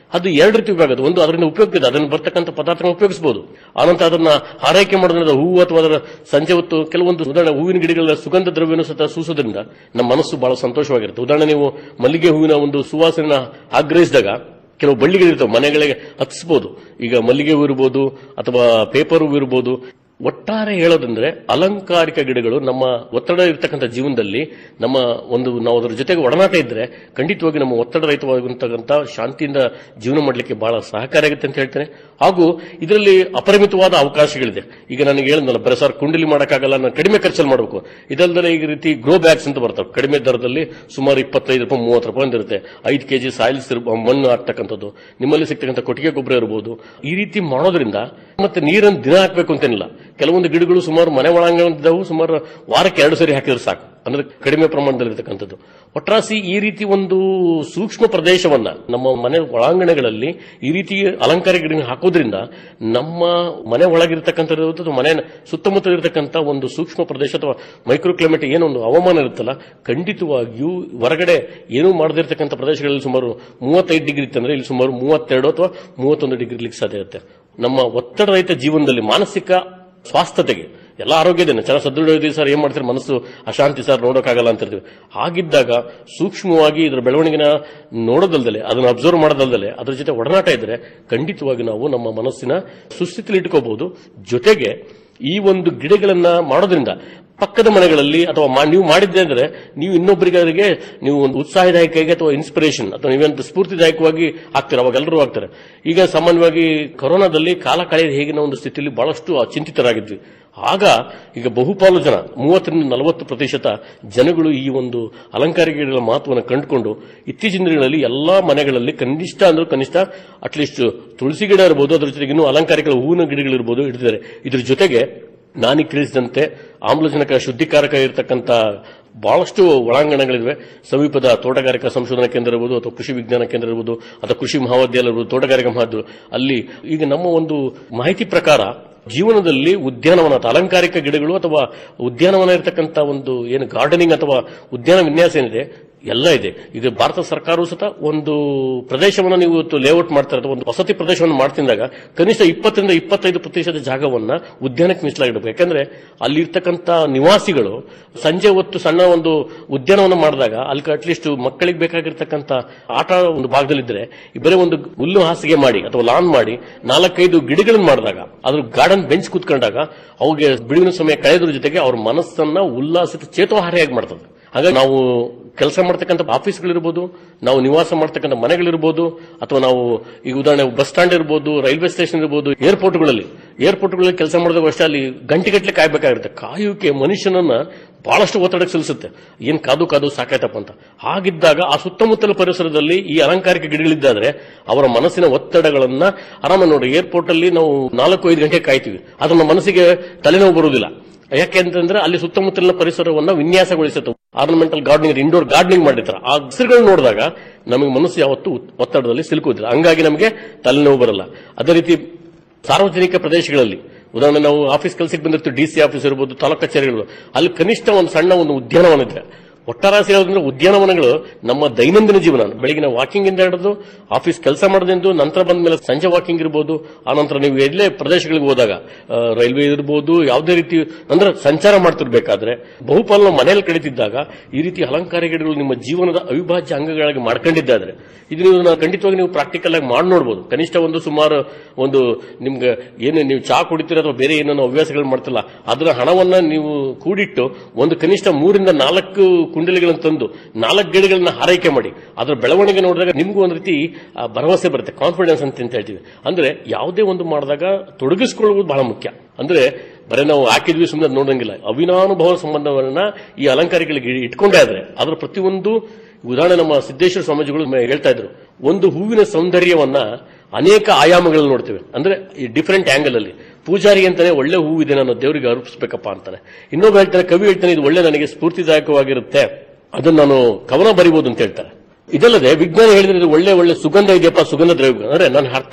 ಅದು ಎರಡು ರೀತಿ ಉಪಯೋಗ ಇದೆ. ಒಂದು ಅದರಿಂದ ಉಪಯುಕ್ತ ಇದೆ ಅದನ್ನು ಬರ್ತಕ್ಕಂಥ ಪದಾರ್ಥಗಳನ್ನ ಉಪಯೋಗಿಸಬಹುದು ಆನಂತರ ಅದನ್ನ ಆರೈಕೆ ಮಾಡೋದ್ರಿಂದ ಹೂವು ಅಥವಾ ಅದರ ಸಂಜೆ ಹೊತ್ತು ಕೆಲವೊಂದು ಉದಾಹರಣೆ ಹೂವಿನ ಗಿಡಗಳ ಸುಗಂಧ ದ್ರವ್ಯವನ್ನು ಸಹ ಸೂಸೋದ್ರಿಂದ ನಮ್ಮ ಮನಸ್ಸು ಬಹಳ ಸಂತೋಷವಾಗಿರುತ್ತೆ ಉದಾಹರಣೆ ನೀವು ಮಲ್ಲಿಗೆ ಹೂವಿನ ಒಂದು ಸುವಾಸನೆನ ಆಗ್ರಹಿಸಿದಾಗ ಕೆಲವು ಬಳ್ಳಿಗಳಿರ್ತವೆ ಮನೆಗಳಿಗೆ ಹತ್ತಿಸಬಹುದು ಈಗ ಮಲ್ಲಿಗೆ ಹೂ ಇರ್ಬೋದು ಅಥವಾ ಪೇಪರ್ ಹೂ ಇರ್ಬೋದು ಒಟ್ಟಾರೆ ಹೇಳೋದಂದ್ರೆ ಅಲಂಕಾರಿಕ ಗಿಡಗಳು ನಮ್ಮ ಒತ್ತಡ ಇರತಕ್ಕಂಥ ಜೀವನದಲ್ಲಿ ನಮ್ಮ ಒಂದು ನಾವು ಅದರ ಜೊತೆಗೆ ಒಡನಾಟ ಇದ್ರೆ ಖಂಡಿತವಾಗಿ ನಮ್ಮ ಒತ್ತಡ ರಹಿತವಾಗಿರ್ತಕ್ಕಂಥ ಶಾಂತಿಯಿಂದ ಜೀವನ ಮಾಡಲಿಕ್ಕೆ ಬಹಳ ಸಹಕಾರಿಯಾಗುತ್ತೆ ಅಂತ ಹೇಳ್ತೇನೆ ಹಾಗೂ ಇದರಲ್ಲಿ ಅಪರಿಮಿತವಾದ ಅವಕಾಶಗಳಿದೆ ಈಗ ನನಗೆ ಹೇಳಿದ್ನಲ್ಲ ಬರೀ ಸರ್ ಕುಂಡಲಿ ಮಾಡೋಕ್ಕಾಗಲ್ಲ ನಾನು ಕಡಿಮೆ ಖರ್ಚಲ್ಲಿ ಮಾಡಬೇಕು ಇದಲ್ಲದೆ ಈ ರೀತಿ ಗ್ರೋ ಬ್ಯಾಗ್ಸ್ ಅಂತ ಬರ್ತವೆ ಕಡಿಮೆ ದರದಲ್ಲಿ ಸುಮಾರು ಇಪ್ಪತ್ತೈದು ರೂಪಾಯಿ ಮೂವತ್ತು ರೂಪಾಯಿ ಇರುತ್ತೆ ಐದು ಕೆಜಿ ಸಾಯಿಲ್ಸ್ ಮಣ್ಣು ಹಾಕ್ತಕ್ಕಂಥದ್ದು ನಿಮ್ಮಲ್ಲಿ ಸಿಗ್ತಕ್ಕಂಥ ಕೊಟ್ಟಿಗೆ ಗೊಬ್ಬರ ಇರಬಹುದು ಈ ರೀತಿ ಮಾಡೋದ್ರಿಂದ ಮತ್ತೆ ನೀರನ್ನು ದಿನ ಹಾಕಬೇಕು ಅಂತೇನಿಲ್ಲ ಕೆಲವೊಂದು ಗಿಡಗಳು ಸುಮಾರು ಮನೆ ಒಳಾಂಗಣದವು ಸುಮಾರು ವಾರಕ್ಕೆ ಎರಡು ಸರಿ ಹಾಕಿದ್ರೆ ಸಾಕು ಅಂದ್ರೆ ಕಡಿಮೆ ಪ್ರಮಾಣದಲ್ಲಿ ಇರತಕ್ಕಂಥದ್ದು ಒಟ್ರಾಸಿ ಈ ರೀತಿ ಒಂದು ಸೂಕ್ಷ್ಮ ಪ್ರದೇಶವನ್ನ ನಮ್ಮ ಮನೆ ಒಳಾಂಗಣಗಳಲ್ಲಿ ಈ ರೀತಿ ಅಲಂಕಾರಿಕ ಗಿಡ ಹಾಕೋದ್ರಿಂದ ನಮ್ಮ ಮನೆ ಒಳಗಿರ್ತಕ್ಕಂಥದ್ದು ಅಥವಾ ಮನೆ ಸುತ್ತಮುತ್ತ ಇರತಕ್ಕಂಥ ಒಂದು ಸೂಕ್ಷ್ಮ ಪ್ರದೇಶ ಅಥವಾ ಮೈಕ್ರೋ ಕ್ಲೈಮೇಟ್ ಏನೊಂದು ಹವಾಮಾನ ಇರುತ್ತಲ್ಲ ಖಂಡಿತವಾಗಿಯೂ ಹೊರಗಡೆ ಏನೂ ಮಾಡದಿರ್ತಕ್ಕಂಥ ಪ್ರದೇಶಗಳಲ್ಲಿ ಸುಮಾರು ಮೂವತ್ತೈದು ಡಿಗ್ರಿ ಇತ್ತಂದ್ರೆ ಇಲ್ಲಿ ಸುಮಾರು ಮೂವತ್ತೆರಡು ಅಥವಾ ಮೂವತ್ತೊಂದು ಡಿಗ್ರಿ ಇರ್ಲಿಕ್ಕೆ ಸಾಧ್ಯ ಇರುತ್ತೆ ನಮ್ಮ ಒತ್ತಡ ರಹಿತ ಜೀವನದಲ್ಲಿ ಮಾನಸಿಕ ಸ್ವಾಸ್ಥತೆಗೆ ಎಲ್ಲ ಆರೋಗ್ಯ ಇದೆ ಚೆನ್ನಾಗಿ ಸದೃಢ ಇದೀವಿ ಸರ್ ಏನ್ ಮಾಡ್ತೀರಿ ಮನಸ್ಸು ಅಶಾಂತಿ ಸರ್ ನೋಡೋಕ್ಕಾಗಲ್ಲ ಅಂತ ಇರ್ತೀವಿ ಹಾಗಿದ್ದಾಗ ಸೂಕ್ಷ್ಮವಾಗಿ ಇದರ ಬೆಳವಣಿಗೆನ ನೋಡೋದಲ್ದಲೆ ಅದನ್ನ ಅಬ್ಸರ್ವ್ ಮಾಡೋದಲ್ದಲೆ ಅದ್ರ ಜೊತೆ ಒಡನಾಟ ಇದ್ರೆ ಖಂಡಿತವಾಗಿ ನಾವು ನಮ್ಮ ಮನಸ್ಸಿನ ಸುಸ್ಥಿತಿಲಿ ಇಟ್ಕೋಬಹುದು ಜೊತೆಗೆ ಈ ಒಂದು ಗಿಡಗಳನ್ನ ಮಾಡೋದ್ರಿಂದ ಪಕ್ಕದ ಮನೆಗಳಲ್ಲಿ ಅಥವಾ ಮಾ- ನೀವು ಮಾಡಿದ್ದೆ ಅಂದ್ರೆ ನೀವು ಇನ್ನೊಬ್ಬರಿಗೆ ನೀವು ಒಂದು ಉತ್ಸಾಹದಾಯಕವಾಗಿ ಅಥವಾ ಇನ್ಸ್ಪಿರೇಷನ್ ಅಥವಾ ನೀವಂತ ಸ್ಫೂರ್ತಿದಾಯಕವಾಗಿ ಆಗ್ತೀರ ಅವಾಗ ಎಲ್ಲರೂ ಆಗ್ತಾರೆ ಈಗ ಸಾಮಾನ್ಯವಾಗಿ ಕೊರೋನಾದಲ್ಲಿ ಕಾಲ ಕಳೆದ ಹೇಗಿನ ಒಂದು ಸ್ಥಿತಿಯಲ್ಲಿ ಬಹಳಷ್ಟು ಚಿಂತಿತರಾಗಿದ್ವಿ ಆಗ ಈಗ ಬಹುಪಾಲು ಜನ ಮೂವತ್ತರಿಂದ ನಲವತ್ತು ಪ್ರತಿಶತ ಜನಗಳು ಈ ಒಂದು ಅಲಂಕಾರಿಕ ಗಿಡಗಳ ಮಹತ್ವವನ್ನು ಕಂಡುಕೊಂಡು ಇತ್ತೀಚಿನ ದಿನಗಳಲ್ಲಿ ಎಲ್ಲಾ ಮನೆಗಳಲ್ಲಿ ಕನಿಷ್ಠ ಅಂದ್ರೆ ಕನಿಷ್ಠ ಅಟ್ಲೀಸ್ಟ್ ತುಳಸಿ ಗಿಡ ಇರಬಹುದು ಅದ್ರ ಜೊತೆಗೆ ಇನ್ನೂ ಅಲಂಕಾರಿಕ ಹೂವಿನ ಗಿಡಗಳಿರ್ಬೋದು ಇಡ್ತಿದ್ದಾರೆ ಇದ್ರ ಜೊತೆಗೆ ನಾನು ತಿಳಿಸಿದಂತೆ ಆಮ್ಲಜನಕ ಶುದ್ಧೀಕಾರಕ ಇರತಕ್ಕಂತ ಬಹಳಷ್ಟು ಒಳಾಂಗಣಗಳಿವೆ ಸಮೀಪದ ತೋಟಗಾರಿಕಾ ಸಂಶೋಧನಾ ಕೇಂದ್ರ ಇರ್ಬೋದು ಅಥವಾ ಕೃಷಿ ವಿಜ್ಞಾನ ಕೇಂದ್ರ ಇರ್ಬೋದು ಅಥವಾ ಕೃಷಿ ಮಹಾವಿದ್ಯಾಲಯ ಇರ್ಬೋದು ತೋಟಗಾರಿಕಾ ಮಹಾವಿದ್ಯಾಲಯ ಅಲ್ಲಿ ಈಗ ನಮ್ಮ ಒಂದು ಮಾಹಿತಿ ಪ್ರಕಾರ ಜೀವನದಲ್ಲಿ ಉದ್ಯಾನವನ ಅಥವಾ ಅಲಂಕಾರಿಕ ಗಿಡಗಳು ಅಥವಾ ಉದ್ಯಾನವನ ಇರತಕ್ಕಂತ ಒಂದು ಏನು ಗಾರ್ಡನಿಂಗ್ ಅಥವಾ ಉದ್ಯಾನ ವಿನ್ಯಾಸ ಏನಿದೆ ಎಲ್ಲ ಇದೆ ಈಗ ಭಾರತ ಸರ್ಕಾರವೂ ಸಹ ಒಂದು ಪ್ರದೇಶವನ್ನು ನೀವು ಇವತ್ತು ಲೇಔಟ್ ಮಾಡ್ತಾರೆ ಅಥವಾ ಒಂದು ವಸತಿ ಪ್ರದೇಶವನ್ನು ಮಾಡ್ತಿದ್ದಾಗ ಕನಿಷ್ಠ ಇಪ್ಪತ್ತರಿಂದ ಇಪ್ಪತ್ತೈದು ಪ್ರತಿಶತ ಜಾಗವನ್ನ ಉದ್ಯಾನಕ್ಕೆ ಮೀಸಲಾಗಿಡಬೇಕು ಯಾಕಂದ್ರೆ ಅಲ್ಲಿ ಇರ್ತಕ್ಕಂಥ ನಿವಾಸಿಗಳು ಸಂಜೆ ಹೊತ್ತು ಸಣ್ಣ ಒಂದು ಉದ್ಯಾನವನ್ನು ಮಾಡಿದಾಗ ಅಲ್ಲಿ ಅಟ್ಲೀಸ್ಟ್ ಮಕ್ಕಳಿಗೆ ಬೇಕಾಗಿರ್ತಕ್ಕಂಥ ಆಟ ಒಂದು ಭಾಗದಲ್ಲಿದ್ರೆ ಈ ಬರೀ ಒಂದು ಹುಲ್ಲು ಹಾಸಿಗೆ ಮಾಡಿ ಅಥವಾ ಲಾನ್ ಮಾಡಿ ನಾಲ್ಕೈದು ಗಿಡಗಳನ್ನು ಮಾಡಿದಾಗ ಅದ್ರ ಗಾರ್ಡನ್ ಬೆಂಚ್ ಕೂತ್ಕೊಂಡಾಗ ಅವ್ರಿಗೆ ಬಿಡುವಿನ ಸಮಯ ಕಳೆದ್ರ ಜೊತೆಗೆ ಅವ್ರ ಮನಸ್ಸನ್ನ ಉಲ್ಲಾಸಿತ ಚೇತೋಹಾರಿಯಾಗಿ ಮಾಡ್ತದೆ ಹಾಗಾಗಿ ನಾವು ಕೆಲಸ ಮಾಡ್ತಕ್ಕಂಥ ಆಫೀಸ್ಗಳಿರ್ಬೋದು ನಾವು ನಿವಾಸ ಮಾಡ್ತಕ್ಕಂಥ ಮನೆಗಳಿರ್ಬೋದು ಅಥವಾ ನಾವು ಈಗ ಉದಾಹರಣೆ ಬಸ್ ಸ್ಟ್ಯಾಂಡ್ ಇರ್ಬೋದು ರೈಲ್ವೆ ಸ್ಟೇಷನ್ ಇರ್ಬೋದು ಏರ್ಪೋರ್ಟ್ಗಳಲ್ಲಿ ಏರ್ಪೋರ್ಟ್ಗಳಲ್ಲಿ ಕೆಲಸ ಮಾಡಿದಾಗ ಅಷ್ಟೇ ಅಲ್ಲಿ ಗಂಟೆಗಟ್ಟಲೆ ಕಾಯ್ಬೇಕಾಗಿರುತ್ತೆ ಕಾಯುವಿಕೆ ಮನುಷ್ಯನನ್ನ ಬಹಳಷ್ಟು ಒತ್ತಡಕ್ಕೆ ಸಿಲಿಸುತ್ತೆ ಏನ್ ಕಾದು ಕಾದು ಸಾಕಾಯ್ತಪ್ಪ ಅಂತ ಹಾಗಿದ್ದಾಗ ಆ ಸುತ್ತಮುತ್ತಲ ಪರಿಸರದಲ್ಲಿ ಈ ಅಲಂಕಾರಿಕ ಗಿಡಗಳಿದ್ದಾದ್ರೆ ಅವರ ಮನಸ್ಸಿನ ಒತ್ತಡಗಳನ್ನ ಆರಾಮ ನೋಡಿ ಏರ್ಪೋರ್ಟ್ ಅಲ್ಲಿ ನಾವು ನಾಲ್ಕು ಐದು ಗಂಟೆ ಕಾಯ್ತೀವಿ ಆದ್ರೆ ನಮ್ಮ ಮನಸ್ಸಿಗೆ ತಲೆನೋವು ಬರುವುದಿಲ್ಲ ಯಾಕೆಂತಂದ್ರೆ ಅಲ್ಲಿ ಸುತ್ತಮುತ್ತಲಿನ ಪರಿಸರವನ್ನ ವಿನ್ಯಾಸಗೊಳಿಸುತ್ತೆ ಆರ್ನಮೆಂಟಲ್ ಗಾರ್ಡನಿಂಗ್ ಇಂಡೋರ್ ಗಾರ್ಡನಿಂಗ್ ಮಾಡಿರ್ತಾರೆ ಆ ಹಸಿರುಗಳನ್ನ ನೋಡಿದಾಗ ನಮಗೆ ಮನಸ್ಸು ಯಾವತ್ತೂ ಒತ್ತಡದಲ್ಲಿ ಸಿಲುಕುವುದಿಲ್ಲ ಹಂಗಾಗಿ ನಮಗೆ ತಲೆನೋವು ಬರಲ್ಲ ಅದೇ ರೀತಿ ಸಾರ್ವಜನಿಕ ಪ್ರದೇಶಗಳಲ್ಲಿ ಉದಾಹರಣೆ ನಾವು ಆಫೀಸ್ ಕೆಲಸಕ್ಕೆ ಬಂದಿರ್ತೀವಿ ಡಿ ಸಿ ಆಫೀಸ್ ಇರ್ಬೋದು ತಾಲೂಕು ಕಚೇರಿಗಳು ಅಲ್ಲಿ ಕನಿಷ್ಠ ಒಂದು ಸಣ್ಣ ಒಂದು ಉದ್ಯಾನವನ ಇದೆ ಒಟ್ಟಾರೆ ಹೇಳೋದ್ರಿಂದ ಉದ್ಯಾನವನಗಳು ನಮ್ಮ ದೈನಂದಿನ ಜೀವನ ಬೆಳಗಿನ ವಾಕಿಂಗ್ ಇಂದ ಹಿಡಿದು ಆಫೀಸ್ ಕೆಲಸ ಮಾಡೋದ್ರಿಂದ ನಂತರ ಬಂದ ಮೇಲೆ ಸಂಜೆ ವಾಕಿಂಗ್ ಇರ್ಬೋದು ಆನಂತರ ನೀವು ಎಲ್ಲೇ ಪ್ರದೇಶಗಳಿಗೆ ಹೋದಾಗ ಆ, ರೈಲ್ವೆ ಇರ್ಬೋದು ಯಾವುದೇ ರೀತಿ ಅಂದ್ರೆ ಸಂಚಾರ ಮಾಡ್ತಿರ್ಬೇಕಾದ್ರೆ ಬಹುಪಾಲು ನಾವು ಮನೆಯಲ್ಲಿ ಕಳೀತಿದ್ದಾಗ ಈ ರೀತಿ ಅಲಂಕಾರ ಗಿಡಗಳು ನಿಮ್ಮ ಜೀವನದ ಅವಿಭಾಜ್ಯ ಅಂಗಗಳಾಗಿ ಮಾಡ್ಕೊಂಡಿದ್ದಾದ್ರೆ ಇದು ನೀವು ನಾವು ಖಂಡಿತವಾಗಿ ನೀವು ಪ್ರಾಕ್ಟಿಕಲ್ ಆಗಿ ಮಾಡಿ ನೋಡ್ಬೋದು ಕನಿಷ್ಠ ಒಂದು ಸುಮಾರು ಒಂದು ನಿಮ್ಗೆ ಏನು ನೀವು ಚಾ ಕುಡಿತೀರ ಅಥವಾ ಬೇರೆ ಏನೋ ಹವ್ಯಾಸಗಳು ಮಾಡ್ತಿಲ್ಲ ಅದರ ಹಣವನ್ನ ನೀವು ಕೂಡಿಟ್ಟು ಒಂದು ಕನಿಷ್ಠ ಮೂರಿಂದ ನಾಲ್ಕು ಕುಂಡಲಿಗಳನ್ನು ತಂದು ನಾಲ್ಕು ಗಿಡಗಳನ್ನ ಹಾರೈಕೆ ಮಾಡಿ ಅದರ ಬೆಳವಣಿಗೆ ನೋಡಿದಾಗ ನಿಮಗೂ ಒಂದು ರೀತಿ ಆ, ಭರವಸೆ ಬರುತ್ತೆ ಕಾನ್ಫಿಡೆನ್ಸ್ ಅಂತ ಅಂತ ಹೇಳ್ತೀವಿ ಅಂದ್ರೆ ಯಾವುದೇ ಒಂದು ಮಾಡಿದಾಗ ತೊಡಗಿಸ್ಕೊಳ್ಳುವುದು ಬಹಳ ಮುಖ್ಯ ಅಂದ್ರೆ ಬರೀ ನಾವು ಹಾಕಿದ್ವಿ ಸುಮ್ಮನೆ ನೋಡಂಗಿಲ್ಲ ಅವಿನಾನುಭವ ಸಂಬಂಧವನ್ನ ಈ ಅಲಂಕಾರಿಗಳಿಗೆ ಇಟ್ಕೊಂಡೇ ಆದ್ರೆ ಅದರ ಪ್ರತಿಯೊಂದು ಉದಾಹರಣೆ ನಮ್ಮ ಸಿದ್ದೇಶ್ವರ ಸ್ವಾಮೀಜಿಗಳು ಮ- ಹೇಳ್ತಾ ಇದ್ರು ಒಂದು ಹೂವಿನ ಸೌಂದರ್ಯವನ್ನ ಅನೇಕ ಆಯಾಮಗಳಲ್ಲಿ ನೋಡ್ತೇವೆ ಅಂದ್ರೆ ಈ ಡಿಫರೆಂಟ್ ಆಂಗಲ್ ಅಲ್ಲಿ ಪೂಜಾರಿ ಅಂತಾನೆ ಒಳ್ಳೆ ಹೂವಿದೆ ನಾನು ದೇವರಿಗೆ ಅರ್ಪಿಸಬೇಕಪ್ಪ ಅಂತಾನೆ ಇನ್ನೊಬ್ಬ ಹೇಳ್ತಾನೆ ಕವಿ ಹೇಳ್ತಾನೆ ಇದು ಒಳ್ಳೆ ನನಗೆ ಸ್ಫೂರ್ತಿದಾಯಕವಾಗಿರುತ್ತೆ ಅದನ್ನ ನಾನು ಕವನ ಬರಿಬಹುದು ಅಂತ ಹೇಳ್ತಾರೆ ಇದಲ್ಲದೆ ವಿಜ್ಞಾನ ಹೇಳಿದ್ರೆ ಇದು ಒಳ್ಳೆ ಒಳ್ಳೆ ಸುಗಂಧ ಇದೆಯಪ್ಪ ಸುಗಂಧ ದ್ರವ್ಯ ಅಂದ್ರೆ ನನ್ನ ಅರ್ಥ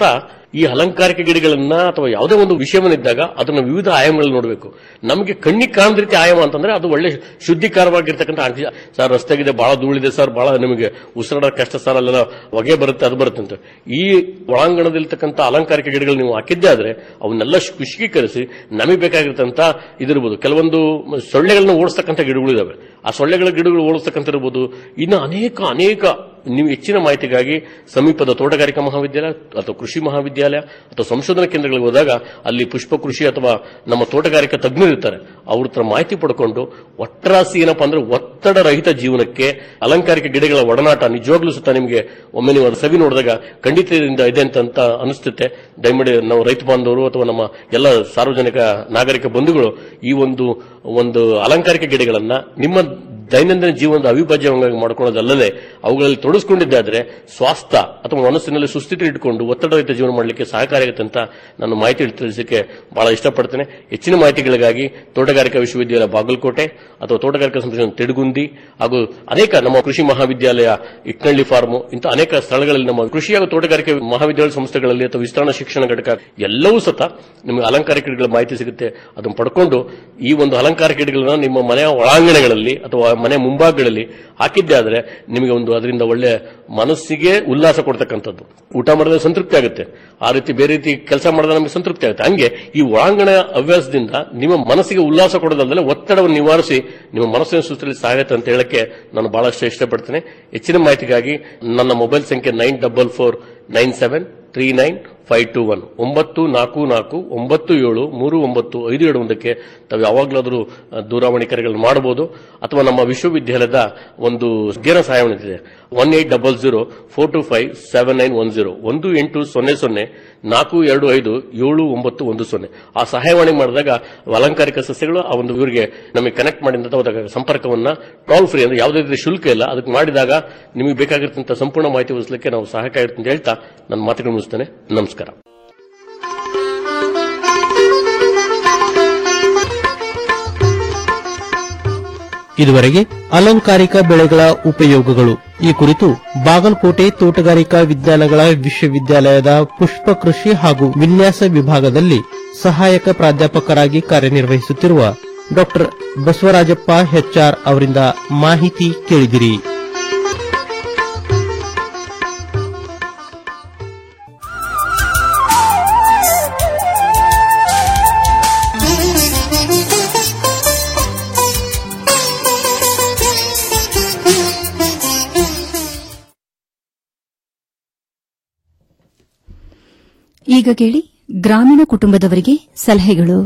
ಈ ಅಲಂಕಾರಿಕ ಗಿಡಗಳನ್ನ ಅಥವಾ ಯಾವುದೇ ಒಂದು ವಿಷಯವನ್ನಿದ್ದಾಗ ಅದನ್ನ ವಿವಿಧ ಆಯಾಮಗಳಲ್ಲಿ ನೋಡಬೇಕು ನಮಗೆ ಕಣ್ಣಿಗೆ ಕಾಣದ ರೀತಿ ಆಯಾಮ ಅಂತಂದ್ರೆ ಅದು ಒಳ್ಳೆ ಶುದ್ಧೀಕರವಾಗಿರ್ತಕ್ಕಂಥ ಆಕ್ಸಿಜನ್ ಸರ್ ರಸ್ತೆಗಿದೆ ಬಹಳ ಧೂಳಿದೆ ಸರ್ ಬಹಳ ನಿಮಗೆ ಉಸಿರಾಡೋ ಕಷ್ಟ ಸರ್ ಅಲ್ಲೆಲ್ಲ ಹೊಗೆ ಬರುತ್ತೆ ಅದು ಬರುತ್ತೆ ಅಂತ ಈ ಒಳಾಂಗಣದಲ್ಲಿರ್ತಕ್ಕಂಥ ಅಲಂಕಾರಿಕ ಗಿಡಗಳು ನೀವು ಹಾಕಿದ್ದೆ ಆದ್ರೆ ಅವನ್ನೆಲ್ಲ ಖುಷಿಕರಿಸಿ ನಮಗೆ ಬೇಕಾಗಿರ್ತಂತ ಇದಿರ್ಬೋದು ಕೆಲವೊಂದು ಸೊಳ್ಳೆಗಳನ್ನ ಓಡಿಸ್ತಕ್ಕಂಥ ಗಿಡಗಳು ಇದಾವೆ ಆ ಸೊಳ್ಳೆಗಳ ಗಿಡಗಳು ಓಡಿಸ್ತಕ್ಕಂಥ ಇರ್ಬೋದು ಇನ್ನು ಅನೇಕ ಅನೇಕ ನೀವು ಹೆಚ್ಚಿನ ಮಾಹಿತಿಗಾಗಿ ಸಮೀಪದ ತೋಟಗಾರಿಕಾ ಮಹಾವಿದ್ಯಾಲಯ ಅಥವಾ ಕೃಷಿ ಮಹಾವಿದ್ಯಾಲಯ ಅಥವಾ ಸಂಶೋಧನಾ ಕೇಂದ್ರಗಳಿಗೆ ಹೋದಾಗ ಅಲ್ಲಿ ಪುಷ್ಪ ಕೃಷಿ ಅಥವಾ ನಮ್ಮ ತೋಟಗಾರಿಕಾ ತಜ್ಞರು ಇರ್ತಾರೆ ಅವ್ರ ಹತ್ರ ಮಾಹಿತಿ ಪಡ್ಕೊಂಡು ಒಟ್ಟರಾಸಿ ಏನಪ್ಪಾ ಅಂದ್ರೆ ಒತ್ತಡ ರಹಿತ ಜೀವನಕ್ಕೆ ಅಲಂಕಾರಿಕ ಗಿಡಗಳ ಒಡನಾಟ ನಿಜವಾಗ್ಲೂ ಸುತ್ತ ನಿಮಗೆ ಒಮ್ಮೆ ನೀವು ಅದು ಸವಿ ನೋಡಿದಾಗ ಖಂಡಿತ ಇದರಿಂದ ಇದೆ ಅಂತ ಅಂತ ಅನಿಸುತ್ತೆ ದಯಮಾಡಿ ನಾವು ರೈತ ಬಾಂಧವರು ಅಥವಾ ನಮ್ಮ ಎಲ್ಲ ಸಾರ್ವಜನಿಕ ನಾಗರಿಕ ಬಂಧುಗಳು ಈ ಒಂದು ಒಂದು ಅಲಂಕಾರಿಕ ಗಿಡಗಳನ್ನ ನಿಮ್ಮ ದೈನಂದಿನ ಜೀವನದ ಅವಿಭಾಜ್ಯ ಅಂಗವಾಗಿ ಮಾಡ್ಕೊಳ್ಳೋದಲ್ಲದೆ ಅವುಗಳಲ್ಲಿ ತೊಡಗಿಸಿಕೊಂಡಿದ್ದಾದ್ರೆ ಸ್ವಾಸ್ಥ್ಯ ಅಥವಾ ಮನಸ್ಸಿನಲ್ಲಿ ಸುಸ್ಥಿತಿ ಇಟ್ಟುಕೊಂಡು ಒತ್ತಡರಹಿತ ಜೀವನ ಮಾಡಲಿಕ್ಕೆ ಸಹಕಾರಿಯಾಗುತ್ತೆ ಅಂತ ನಾನು ಮಾಹಿತಿ ತಿಳಿಸಲಿಕ್ಕೆ ಬಹಳ ಇಷ್ಟಪಡ್ತೇನೆ ಹೆಚ್ಚಿನ ಮಾಹಿತಿಗಳಿಗಾಗಿ ತೋಟಗಾರಿಕಾ ವಿಶ್ವವಿದ್ಯಾಲಯ ಬಾಗಲಕೋಟೆ ಅಥವಾ ತೋಟಗಾರಿಕಾ ಸಂಸ್ಥೆ ತಿಡುಗುಂದಿ ಹಾಗೂ ಅನೇಕ ನಮ್ಮ ಕೃಷಿ ಮಹಾವಿದ್ಯಾಲಯ ಇಟ್ನಳ್ಳಿ ಫಾರ್ಮ್ ಇಂಥ ಅನೇಕ ಸ್ಥಳಗಳಲ್ಲಿ ನಮ್ಮ ಕೃಷಿ ಹಾಗೂ ತೋಟಗಾರಿಕೆ ಮಹಾವಿದ್ಯಾಲಯ ಸಂಸ್ಥೆಗಳಲ್ಲಿ ಅಥವಾ ವಿಸ್ತರಣಾ ಶಿಕ್ಷಣ ಘಟಕ ಎಲ್ಲವೂ ಸತ ನಿಮಗೆ ಅಲಂಕಾರಿಕ ಗಿಡಗಳ ಮಾಹಿತಿ ಸಿಗುತ್ತೆ ಅದನ್ನು ಪಡ್ಕೊಂಡು ಈ ಒಂದು ಅಲಂಕಾರಿಕ ಗಿಡಗಳನ್ನ ನಿಮ್ಮ ಮನೆಯ ಒಳಾಂಗಣಗಳಲ್ಲಿ ಅಥವಾ ಮನೆ ಮುಂಭಾಗಗಳಲ್ಲಿ ಹಾಕಿದ್ದೆ ಆದ್ರೆ ನಿಮಗೆ ಒಂದು ಅದರಿಂದ ಒಳ್ಳೆ ಮನಸ್ಸಿಗೆ ಉಲ್ಲಾಸ ಕೊಡ್ತಕ್ಕಂಥದ್ದು ಊಟ ಮಾಡಿದ್ರೆ ಸಂತೃಪ್ತಿ ಆಗುತ್ತೆ ಆ ರೀತಿ ಬೇರೆ ರೀತಿ ಕೆಲಸ ಮಾಡಿದ್ರೆ ನಮಗೆ ಸಂತೃಪ್ತಿ ಆಗುತ್ತೆ ಹಂಗೆ ಈ ಒಳಾಂಗಣ ಹವ್ಯಾಸದಿಂದ ನಿಮ್ಮ ಮನಸ್ಸಿಗೆ ಉಲ್ಲಾಸ ಕೊಡೋದಲ್ಲದೆ ಒತ್ತಡವನ್ನು ನಿವಾರಿಸಿ ನಿಮ್ಮ ಮನಸ್ಸಿನ ಸುತ್ತಲಿ ಸಾಗುತ್ತೆ ಅಂತ ಹೇಳಕ್ಕೆ ನಾನು ಬಹಳಷ್ಟು ಇಷ್ಟಪಡ್ತೇನೆ ಹೆಚ್ಚಿನ ಮಾಹಿತಿಗಾಗಿ ನನ್ನ ಮೊಬೈಲ್ ಸಂಖ್ಯೆ nine double four nine seven three nine five two one ಒಂಬತ್ತು ನಾಲ್ಕು ನಾಲ್ಕು ಒಂಬತ್ತು ಏಳು ಮೂರು ಒಂಬತ್ತು ಐದು ಏಳು ಒಂದಕ್ಕೆ ತಾವು ಯಾವಾಗಲಾದರೂ ದೂರವಾಣಿ ಕರೆಗಳನ್ನು ಮಾಡಬಹುದು ಅಥವಾ ನಮ್ಮ ವಿಶ್ವವಿದ್ಯಾಲಯದ ಒಂದು ಗೇರ ಸಹಾಯವಾಣಿದೆ one eight double zero four two five seven nine one zero ಒಂದು ಎಂಟು ಸೊನ್ನೆ ಸೊನ್ನೆ ನಾಲ್ಕು ಎರಡು ಐದು ಏಳು ಒಂಬತ್ತು ಒಂದು ಸೊನ್ನೆ ಆ ಸಹಾಯವಾಣಿ ಮಾಡಿದಾಗ ಅಲಂಕಾರಿಕ ಸಸ್ಯಗಳು ಆ ಒಂದು ಇವರಿಗೆ ನಮಗೆ ಕನೆಕ್ಟ್ ಮಾಡಿದ ಹೋದಾಗ ಸಂಪರ್ಕವನ್ನ ಟೋಲ್ ಫ್ರೀ ಅಂದ್ರೆ ಯಾವುದೇ ರೀತಿ ಶುಲ್ಕ ಇಲ್ಲ ಅದಕ್ಕೆ ಮಾಡಿದಾಗ ನಿಮಗೆ ಬೇಕಾಗಿರ್ತಂತ ಸಂಪೂರ್ಣ ಮಾಹಿತಿ ಒದಗಿಸಲಿಕ್ಕೆ ನಾವು ಸಹಾಯಕ ಇರುತ್ತೆ ಅಂತ ಹೇಳ್ತಾ ನನ್ನ ಮಾತುಗಳು ಮುಗಿಸ್ತೇನೆ ನಮಸ್ಕಾರ ಇದುವರೆಗೆ ಅಲಂಕಾರಿಕ ಬೆಳೆಗಳ ಉಪಯೋಗಗಳು ಈ ಕುರಿತು ಬಾಗಲಕೋಟೆ ತೋಟಗಾರಿಕಾ ವಿಜ್ಞಾನಗಳ ವಿಶ್ವವಿದ್ಯಾಲಯದ ಪುಷ್ಪ ಕೃಷಿ ಹಾಗೂ ವಿನ್ಯಾಸ ವಿಭಾಗದಲ್ಲಿ ಸಹಾಯಕ ಪ್ರಾಧ್ಯಾಪಕರಾಗಿ ಕಾರ್ಯನಿರ್ವಹಿಸುತ್ತಿರುವ ಡಾ ಬಸವರಾಜಪ್ಪ ಹೆಚ್ಆರ್ ಅವರಿಂದ ಮಾಹಿತಿ ಕೇಳಿದಿರಿ ಈಗ ಕೇಳಿ ಗ್ರಾಮೀಣ ಕುಟುಂಬದವರಿಗೆ ಸಲಹೆಗಳು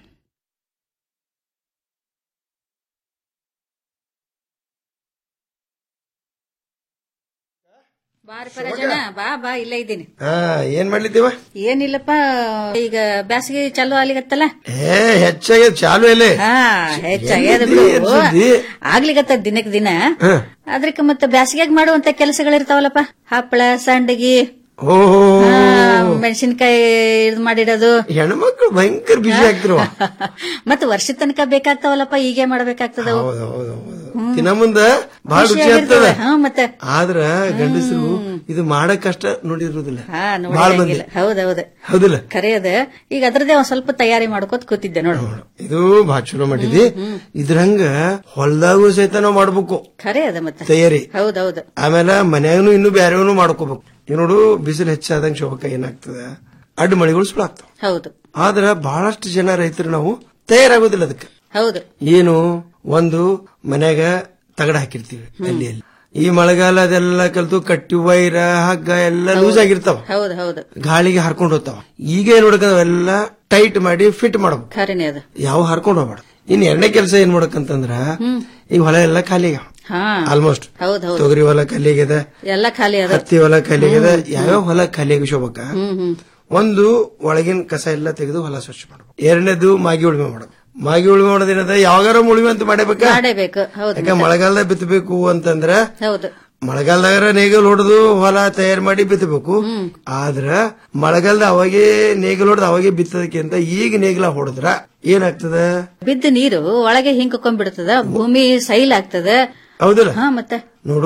ಬಾರಿಪರ ಜನ ಬಾ ಬಾ ಇಲ್ಲೇ ಇದ್ದೀನಿ ಹಾ ಏನ್ ಮಾಡ್ಲಿದ್ದೀವ ಏನಿಲ್ಲಪ್ಪ ಈಗ ಬ್ಯಾಸಿಗೆ ಚಾಲು ಆಗ್ಲಿಗತ್ತಲ್ಲ ಏ ಹೆಚ್ಚಾಗಿ ಚಾಲು ಎಲೆ ಹಾ ಹೆಚ್ಚಾಗ್ಯದ ಸುದ್ದಿ, ಏನ್ ಬಿಡು ಸುದ್ದಿ? ಆಗ್ಲಿಗತ್ತ ದಿನಕ್ ದಿನ ಹ. ಅದ್ರಕ್ಕೆ ಮತ್ತೆ ಬ್ಯಾಸಿಗ್ಯಾಗ ಮಾಡುವಂತ ಕೆಲಸಗಳಿರ್ತಾವಲ್ಲಪ್ಪ ಹಪ್ಪಳ ಸಂಡಗಿ ಓಹೋ ಮೆಣಸಿನ್ಕಾಯಿ ಇದು ಮಾಡಿಡೋದು ಹೆಣ್ಮಕ್ಳು ಭಯಂಕರ ಬಿಸಿ ಆಗ್ತಿರುವ ಮತ್ತೆ ವರ್ಷದ ತನಕ ಬೇಕಾಗ್ತಾವಲ್ಲಪ್ಪ ಈಗೇ ಮಾಡ್ಬೇಕಾಗ್ತದ ಅವು. ದಿನ ಮುಂದ ಬಹಳ ರುಚಿ ಖುಷಿಯಾಗಿರ್ತವೆ. ಆಗ್ತದ ಹಾ ಮತ್ತೆ ಆದ್ರ ಗಂಡಸರು ಇದು ಮಾಡಕ್ ಕಷ್ಟ ನೋಡಿರೋದಿಲ್ಲ ಹಾ ಬಾಳ ಮಂದಿ ನೋಡಿಲ್ಲ ಹೌದೌದು ಹೌದಿಲ್ಲ ಖರೆ ಅದ ಈಗ ಅದ್ರದೇ ಒಂದ್ ಸ್ವಲ್ಪ ತಯಾರಿ ಮಾಡ್ಕೋತ ಕೂತಿದ್ದೆ ನೋಡು ಇದು ಬಹಳ ಚಲೋ ಮಾಡಿದಿ ಇದ್ರಂಗ ಹೊಲ್ದಾಗೂ ಸಹಿತ ನಾವ್ ಮಾಡ್ಬೇಕು ಖರೆ ಅದ ಮತ್ತೆ ತಯಾರಿ ಹೌದೌದು ಆಮೇಲೆ ಮನ್ಯಾಗನು ಇನ್ನು ಬ್ಯಾರೆವನು ಮಾಡ್ಕೋಬೇಕು ಈಗ ನೋಡು ಬಿಸಿಲು ಹೆಚ್ಚಾದಂಗ ಶೋಭಕ್ಕ ಏನಾಗ್ತದ ಅಡ್ಡ ಮಳಿಗಳು ಸುಳು ಆಗ್ತಾವ ಹೌದು ಆದ್ರ ಬಹಳಷ್ಟು ಜನ ರೈತರು ನಾವು ತಯಾರಾಗೋದಿಲ್ಲ ಅದಕ್ಕೆ ಹೌದು ಏನು ಒಂದು ಮನ್ಯಾಗ ತಗಡ ಹಾಕಿರ್ತೀವಿ ಅಲ್ಲಿ ಅಲ್ಲಿ ಈ ಮಳೆಗಾಲ ಅದೆಲ್ಲ ಕಲ್ತು ಕಟ್ಟಿ ವೈರ ಹಗ್ಗ ಎಲ್ಲ ಲೂಸ್ ಆಗಿರ್ತಾವ ಹೌದು ಹೌದು ಗಾಳಿಗೆ ಹರ್ಕೊಂಡು ಹೋಗ್ತಾವ ಈಗ ಏನ್ ನೋಡಕ ಅವೆಲ್ಲ ಟೈಟ್ ಮಾಡಿ ಫಿಟ್ ಮಾಡ್ಬೇಕು ಖರೇನೆ ಅದು ಯಾವ ಹರ್ಕೊಂಡು ಹೋಗ್ಬಾರ್ದು ಇನ್ ಎರಡನೇ ಕೆಲಸ ಏನ್ ಮಾಡ್ಬೇಕಂತಂದ್ರ ಈಗ ಹೊಲ ಎಲ್ಲ ಖಾಲಿ ಆಗ್ಯಾವ ಹಾ ಆಲ್ಮೋಸ್ಟ್ ಹೌದ್ ಹೌದು ತೊಗರಿ ಹೊಲ ಖಾಲಿ ಆಗ್ಯದ ಎಲ್ಲ ಖಾಲಿ ಅದ ಹತ್ತಿ ಹೊಲ ಖಾಲಿ ಆಗ್ಯದ ಯಾವ್ಯಾವ ಹೊಲ ಖಾಲಿ ಆಗಿ ಶೋಭಕ್ಕ ಹ್ಮ್ ಹ್ಮ್ ಒಂದು ಒಳಗಿನ ಕಸ ಎಲ್ಲ ತೆಗೆದು ಹೊಲ ಸ್ವಚ್ಛ ಮಾಡ್ಬೇಕು ಎರಡನೇದು ಮಾಗಿ ಉಳುಮೆ ಮಾಡೋದು ಮಾಗಿ ಉಳುಮೆ ಮಾಡೋದೇನದ ಯಾವಾಗಾರ ಉಳುಮೆ ಅಂತ ಮಾಡಬೇಕಾ ಮಾಡಬೇಕು ಹೌದು ಯಾಕ ಮಳೆಗಾಲದಾಗ ಬಿತ್ತಬೇಕು ಅಂತಂದ್ರ ಹೌದು ಮಳೆಗಾಲದಾಗ ನೇಗಲ್ ಹೊಡೆದು ಹೊಲ ತಯಾರು ಮಾಡಿ ಬಿತ್ತಬೇಕು ಆದ್ರ ಮಳೆಗಾಲದ ಅವಾಗೆ ನೇಗಲ್ ಹೊಡೆದು ಅವಾಗೆ ಬಿತ್ತದಕ್ಕಿಂತ ಈಗ ನೇಗಿಲ ಹೊಡೆದ್ರ ಏನಾಗ್ತದ ಬಿದ್ದ ನೀರು ಒಳಗೆ ಹಿಂಕೊಂಡ್ಬಿಡ್ತದ ಭೂಮಿ ಸೈಲ್ ಆಗ್ತದ ಹೌದಲ್ಲ ಹಾ ಮತ್ತೆ ನೋಡು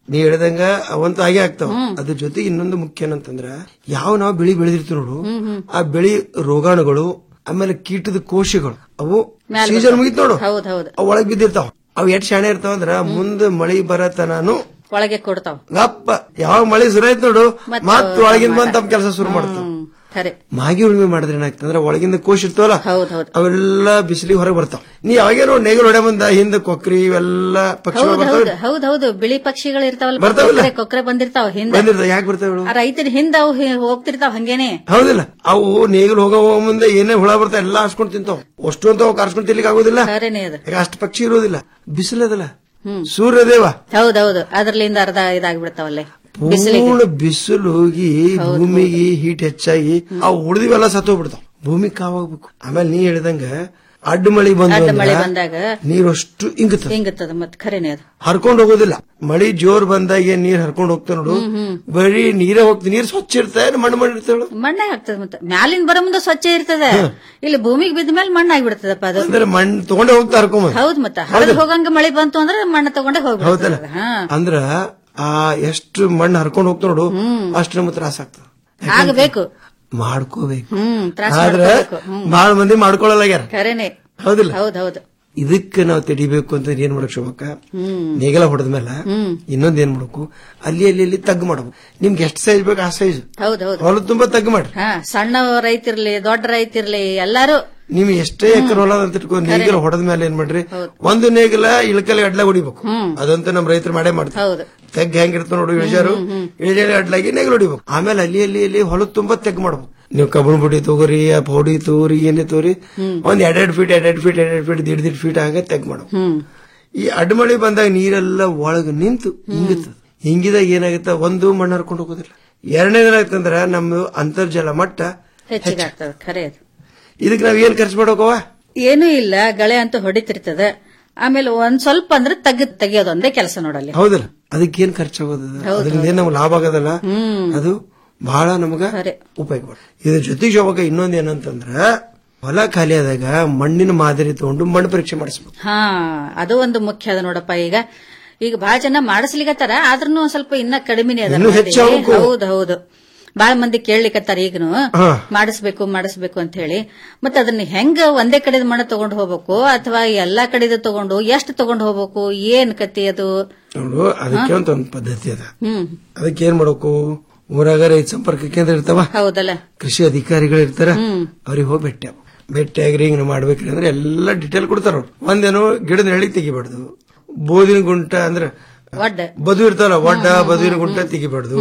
ನೀ ಹೇಳ್ದಂಗ ಅವಂತೂ ಹಾಗೆ ಆಗ್ತಾವ ಅದ್ರ ಜೊತೆಗೆ ಇನ್ನೊಂದು ಮುಖ್ಯ ಏನಂತಂದ್ರ ಯಾವ ನಾವು ಬೆಳಿ ಬೆಳೆದಿರ್ತೀವಿ ನೋಡು ಆ ಬೆಳಿ ರೋಗಾಣುಗಳು ಆಮೇಲೆ ಕೀಟದ ಕೋಶಗಳು ಅವು ಮ್ಯಾಲ್ ಸೀಸನ್ ಬರ್ತಾವ. ಮುಗಿತ್ ನೋಡು ಹೌದ್ ಹೌದ್ ಅವ್ ಒಳಗ್ ಬಿದ್ದಿರ್ತಾವ ಅವ್ ಎಷ್ಟ್ ಶಾಣೆ ಇರ್ತಾವ ಅಂದ್ರ ಮುಂದೆ ಮಳಿ ಬರತನಾನು ಒಳಗೆ ಕೊಡ್ತಾವ ಗಪ್ಪ ಯಾವಾಗ ಮಳಿ ಶುರು ಆಯ್ತು ನೋಡು ಮತ್ತ್ ಮತ್ ಒಳಗಿಂದ ಬಂದ್ ತಮ್ಮ ಕೆಲಸ ಶುರು ಮಾಡ್ತಾವ ಖರೆ ಮಾಗಿ ಉಳುಮೆ ಮಾಡಿದ್ರೆ ಏನಾಗ್ತಂದ್ರ ಒಳಗಿಂದ ಕೋಶ ಇರ್ತಾವಲ್ಲ ಹೌದ್ ಹೌದ್ ಅವೆಲ್ಲ ಬಿಸಿಲಿಗೆ ಹೊರಗೆ ಬರ್ತಾವ ನೀ ಯಾವಾಗೇ ನೋಡಿ ನೇಗಲ್ ಹೊಡೆ ಬಂದ ಹಿಂದ ಕೊಕ್ರಿ ಇವೆಲ್ಲ ಪಕ್ಷಿಗಳು ಹೌದ್ ಬರ್ತಾವ ಹೌದ್ ಹೌದ್ ಹೌದು ಬಿಳಿ ಪಕ್ಷಿಗಳು ಇರ್ತಾವಲ್ಲ ಬರ್ತಾವಲ್ಲ? ಕೊಕ್ರೆ ಕೊಕ್ರೆ ಬಂದಿರ್ತಾವ ಹಿಂದ ಬಂದಿರ್ತಾವ ಯಾಕೆ ಬರ್ತಾವ ಹೇಳು? ಆ ರೈತರ ಹಿಂದ ಅವು ಹಿ- ಹೋಗ್ತಿರ್ತಾವ ಹಂಗೇನೆ ಹೌದಿಲ್ಲ ಅವು ನೇಗಲ್ ಹೋಗೋ ಮುಂದೆ ಏನೇ ಹುಳ ಬರ್ತಾವ ಎಲ್ಲಾ ಹಾಸ್ಕೊಂಡ್ ತಿಂತಾವ ಅಷ್ಟು ಅಂತ ಅವು ಕಾರ್ಸ್ಕೊಂಡ್ ತಿನ್ಲಿಕ್ಕೆ ಆಗೋದಿಲ್ಲ ಖರೇನೆ ಅದು ಈಗ ಅಷ್ಟು ಪಕ್ಷಿ ಇರೋದಿಲ್ಲ ಬಿಸಿಲದಲ್ಲ ಸೂರ್ಯದೇವ ಹೌದೌದು ಅದ್ರಲ್ಲಿಂದ ಅರ್ಧ ಇದಾಗ್ಬಿಡ್ತಾವಲ್ಲೇ ಬಿಸಿಲಿಗೆ ಪೂರ್ಣ ಬಿಸಿಲು ಹೋಗಿ ಭೂಮಿಗೆ ಹೀಟ್ ಹೆಚ್ಚಾಗಿ ಆ ಉಳಿದಿವೆಲ್ಲ ಸತ್ತೋಗ್ಬಿಡ್ತಾವ ಭೂಮಿ ಕಾವಾಗ್ಬೇಕು ಆಮೇಲೆ ನೀ ಹೇಳಿದಂಗ ಅಡ್ಡ ಮಳಿ ಬಂದು ಅಡ್ಡ ಮಳೆ ಬಂದಾಗ ನೀರು ಅಷ್ಟು ಇಂಗುತ್ತ ಹಿಂಗತ್ತದ ಮತ್ ಖರೇನೆ ಅದು ಹರ್ಕೊಂಡ್ ಹೋಗೋದಿಲ್ಲ ಮಳಿ ಜೋರ್ ಬಂದಾಗ ಏನ್ ನೀರ್ ಹರ್ಕೊಂಡ್ ಹೋಗ್ತಾವ ನೋಡು ಬರೀ ನೀರೇ ಹೋಗ್ತದೆ ನೀರ್ ಸ್ವಚ್ಛ ಇರ್ತಾವೆ ಮಣ್ಣು ಮಣ್ಣು ಇರ್ತಾವ ಮಣ್ಣೆ ಆಗ್ತದ ಮತ್ತೆ ಮ್ಯಾಲಿಂದ ಬರೋ ಮುಂದೆ ಸ್ವಚ್ಛ ಇರ್ತದ ಇಲ್ಲಿ ಭೂಮಿಗೆ ಬಿದ್ದ ಮೇಲೆ ಮಣ್ಣು ಆಗ್ಬಿಡ್ತದಪ್ಪ ಅದು ಅಂದ್ರೆ ಮಣ್ಣು ತಗೊಂಡೇ ಹೋಗ್ತಾ ಹರ್ಕೊಂಡ್ ಹೌದ್ ಮತ್ತ ಹರಿದು ಹೋಗಂಗ ಮಳೆ ಬಂತು ಅಂದ್ರೆ ಮಣ್ಣು ತಗೊಂಡೆ ಹೌದಲ್ಲ ಹೋಗ್ಬಿಡ್ತದ ಹಾ ಅಂದ್ರ ಆ ಎಷ್ಟು ಮಣ್ಣು ಹರ್ಕೊಂಡ್ ಹೋಗ್ತಾ ನೋಡು ಅಷ್ಟು ನಮ್ಗೆ ತ್ರಾಸ ಆಗ್ತದ ಆಗಬೇಕು ಮಾಡ್ಕೋಬೇಕು ಹ್ಮ್ ತ್ರಾಸ ಆದ್ರ ಮಾಡ್ಕೋಬೇಕು ಹ್ಮ್ ಬಾಳ ಮಂದಿ ಮಾಡ್ಕೊಳ್ಳಲಾಗ್ಯಾರ ಖರೇನೆ ಹೌದಿಲ್ಲ ಹೌದ್ ಹೌದು ಇದಕ್ಕೆ ನಾವು ತಡಿಬೇಕು ಅಂತ ಏನ್ ಮಾಡಕ್ ಶಿವಮೊಗ್ಗ ಹ್ಮ್ ನೇಗಲ ಹೊಡೆದ ಮೇಲೆ ಹ್ಮ್ ಇನ್ನೊಂದ್ ಏನ್ ಮಾಡ್ಬೇಕು ಅಲ್ಲಿ ಅಲ್ಲಿ ಅಲ್ಲಿ ತಗ್ಗು ಮಾಡ್ಬೇಕು ನಿಮ್ಗೆ ಎಷ್ಟು ಸೈಜ್ ಬೇಕು ಆ ಸೈಜ್ ಹೌದ್ ಹೌದು ಹೊಲ ತುಂಬಾ ತಗ್ಗು ಮಾಡ್ರಿ ಹಾ ಸಣ್ಣ ರೈತಿರ್ಲಿ ದೊಡ್ಡ ರೈತಿರ್ಲಿ ಎಲ್ಲಾರು ನಿಮ್ ಎಷ್ಟೇ ಎಕರೆ ಹೊಲ ಅಂತ ಇಟ್ಕೊ ನೇಗಿಲ ಹೊಡೆದ ಮೇಲೆ ಏನ್ ಮಾಡ್ರಿ ಒಂದು ನೇಗಿಲ ಇಳಕಲ್ಲಿ ಅಡ್ಲ ಹೊಡಿಬೇಕು ಅದಂತೂ ನಮ್ ರೈತರು ಮಾಡೇ ಮಾಡ್ತಾರೆ ಹೌದು ತೆಗ್ ಹೆಂಗಿರ್ತಾವ ನೋಡು ಇಳಿಜಾರು ಇಳಿಜಾರು ಅಡ್ಲಾಗಿ ನೇಗಿಲ ಹೊಡಿಬೇಕು ಆಮೇಲೆ ಅಲ್ಲಿ ಅಲ್ಲಿ ಅಲ್ಲಿ ಹೊಲದ ತುಂಬಾ ತೆಗ್ ಮಾಡ್ಬೇಕು ನೀವು ಕಬ್ಬಣ ಬುಡಿ ತಗೋರಿ ಆ ಪೌಡಿ ತಗೋರಿ ಏನೇ ತಗೋರಿ ಒಂದ್ ಎರಡೆರಡು ಫೀಟ್ ಎರಡೆರಡು ಫೀಟ್ ಎರಡೆರಡು ಫೀಟ್ ದಿಡ್ ದಿಡ್ ಫೀಟ್ ಹಂಗ ತೆಗ್ ಮಾಡ್ಬೇಕು ಹ್ಮ್ ಈ ಅಡ್ಮಳಿ ಬಂದಾಗ ನೀರೆಲ್ಲ ಒಳಗ ನಿಂತು ಹಿಂಗುತ್ತ ಹಿಂಗಿದಾಗ ಏನಾಗುತ್ತೆ ಒಂದು ಮಣ್ಣು ಹರ್ಕೊಂಡು ಹೋಗೋದಿಲ್ಲ ಎರಡನೇದೇನಾಗ್ತಂದ್ರ ನಮ್ಮ ಅಂತರ್ಜಲ ಮಟ್ಟ ಹೆಚ್ಚಿಗೆ ಆಗ್ತದ ಖರೆ ಅದು ಇದಕ್ಕೆ ನಾವ್ ಏನ್ ಖರ್ಚು ಮಾಡೋಕವ ಏನೂ ಇಲ್ಲ ಗಳೆ ಅಂತೂ ಹೊಡಿತಿರ್ತದ ಆಮೇಲೆ ಒಂದ್ ಸ್ವಲ್ಪ ಅಂದ್ರೆ ತೆಗ್ ತೆಗಿಯೋದೊಂದೇ ಕೆಲಸ ನೋಡಲ್ಲಿ ಹೌದಲ್ಲ ಅದಕ್ಕೆ ಏನ್ ಖರ್ಚಾಗೋದ ಹೌದು, ಅದರಿಂದ ಏನ್ ನಮ್ಗೆ ಲಾಭ ಆಗೋದಲ್ಲ ಹ್ಮ್ ಅದು ಬಹಳ ನಮಗ ಖರೆ. ಉಪಯೋಗ ಬರ್ತದೆ. ಇದ್ರ ಜೊತೆಗೆ ಶೋಭಕ ಇನ್ನೊಂದ್ ಏನಂತಂದ್ರ ಹೊಲ ಖಾಲಿ ಆದಾಗ ಮಣ್ಣಿನ ಮಾದರಿ ತಗೊಂಡು ಮಣ್ಣು ಪರೀಕ್ಷೆ ಮಾಡಿಸ್ಬೇಕು ಹಾ ಅದು ಒಂದು ಮುಖ್ಯ ಅದ ನೋಡಪ್ಪ ಈಗ ಈಗ ಬಹಳ ಜನ ಮಾಡಿಸ್ಲಿಕತ್ತಾರ ಆದ್ರೂ ಒಂದ್ ಸ್ವಲ್ಪ ಇನ್ನ ಕಡಿಮೆನೆ ಅದ ಇನ್ನೂ ಹೆಚ್ಚಾಗ್ಬೇಕು. ಹೌದು ಹೌದು ಬಾಳ ಮಂದಿ ಕೇಳ್ಲಿಕತ್ತಾರ ಈಗನು ಹಾ. ಮಾಡಿಸ್ಬೇಕು ಮಾಡಿಸ್ಬೇಕು ಅಂತ ಹೇಳಿ ಮತ್ತೆ ಅದನ್ನ ಹೆಂಗ ಒಂದೇ ಕಡೆದ ಮಣ್ಣು ತಗೊಂಡು ಹೋಗ್ಬೇಕು ಅಥವಾ ಎಲ್ಲಾ ಕಡೆದ ತಗೊಂಡು ಎಷ್ಟು ತಗೊಂಡು ಹೋಗ್ಬೇಕು ಏನ್ ಕತಿ ಅದು ನೋಡು ಅದಕ್ಕೆ ಅಂತ ಒಂದು ಪದ್ಧತಿ ಅದ ಹ್ಮ್ ಅದಕ್ಕೆ ಏನ್ ಮಾಡ್ಬೇಕು ಊರಾಗ ರೈತ ಸಂಪರ್ಕ ಕೇಂದ್ರ ಇರ್ತಾವ ಹೌದಲ್ಲ ಕೃಷಿ ಅಧಿಕಾರಿಗಳು ಇರ್ತಾರ ಹ್ಮ್. ಅವ್ರಿಗೆ ಹೋಗಿ ಭೇಟಿ ಆಗ್ಬೇಕು. ಭೇಟಿ ಆಗ್ರಿ ಹಿಂಗ್ ಮಾಡ್ಬೇಕ್ರಿ ಅಂದ್ರೆ ಎಲ್ಲಾ ಡಿಟೇಲ್ ಕೊಡ್ತಾರ ಅವ್ರು ಒಂದೇನು ಗಿಡದ ನೆಳಿ ತೆಗಿಬಾರ್ದು ಬೋದಿನ ಗುಂಟ ಅಂದ್ರೆ ಒಡ್ಡ ಬದು ಇರ್ತಾವಲ್ಲ ಒಡ್ಡ ಬದುವಿನ ಗುಂಟ ತೆಗಿಬಾರ್ದು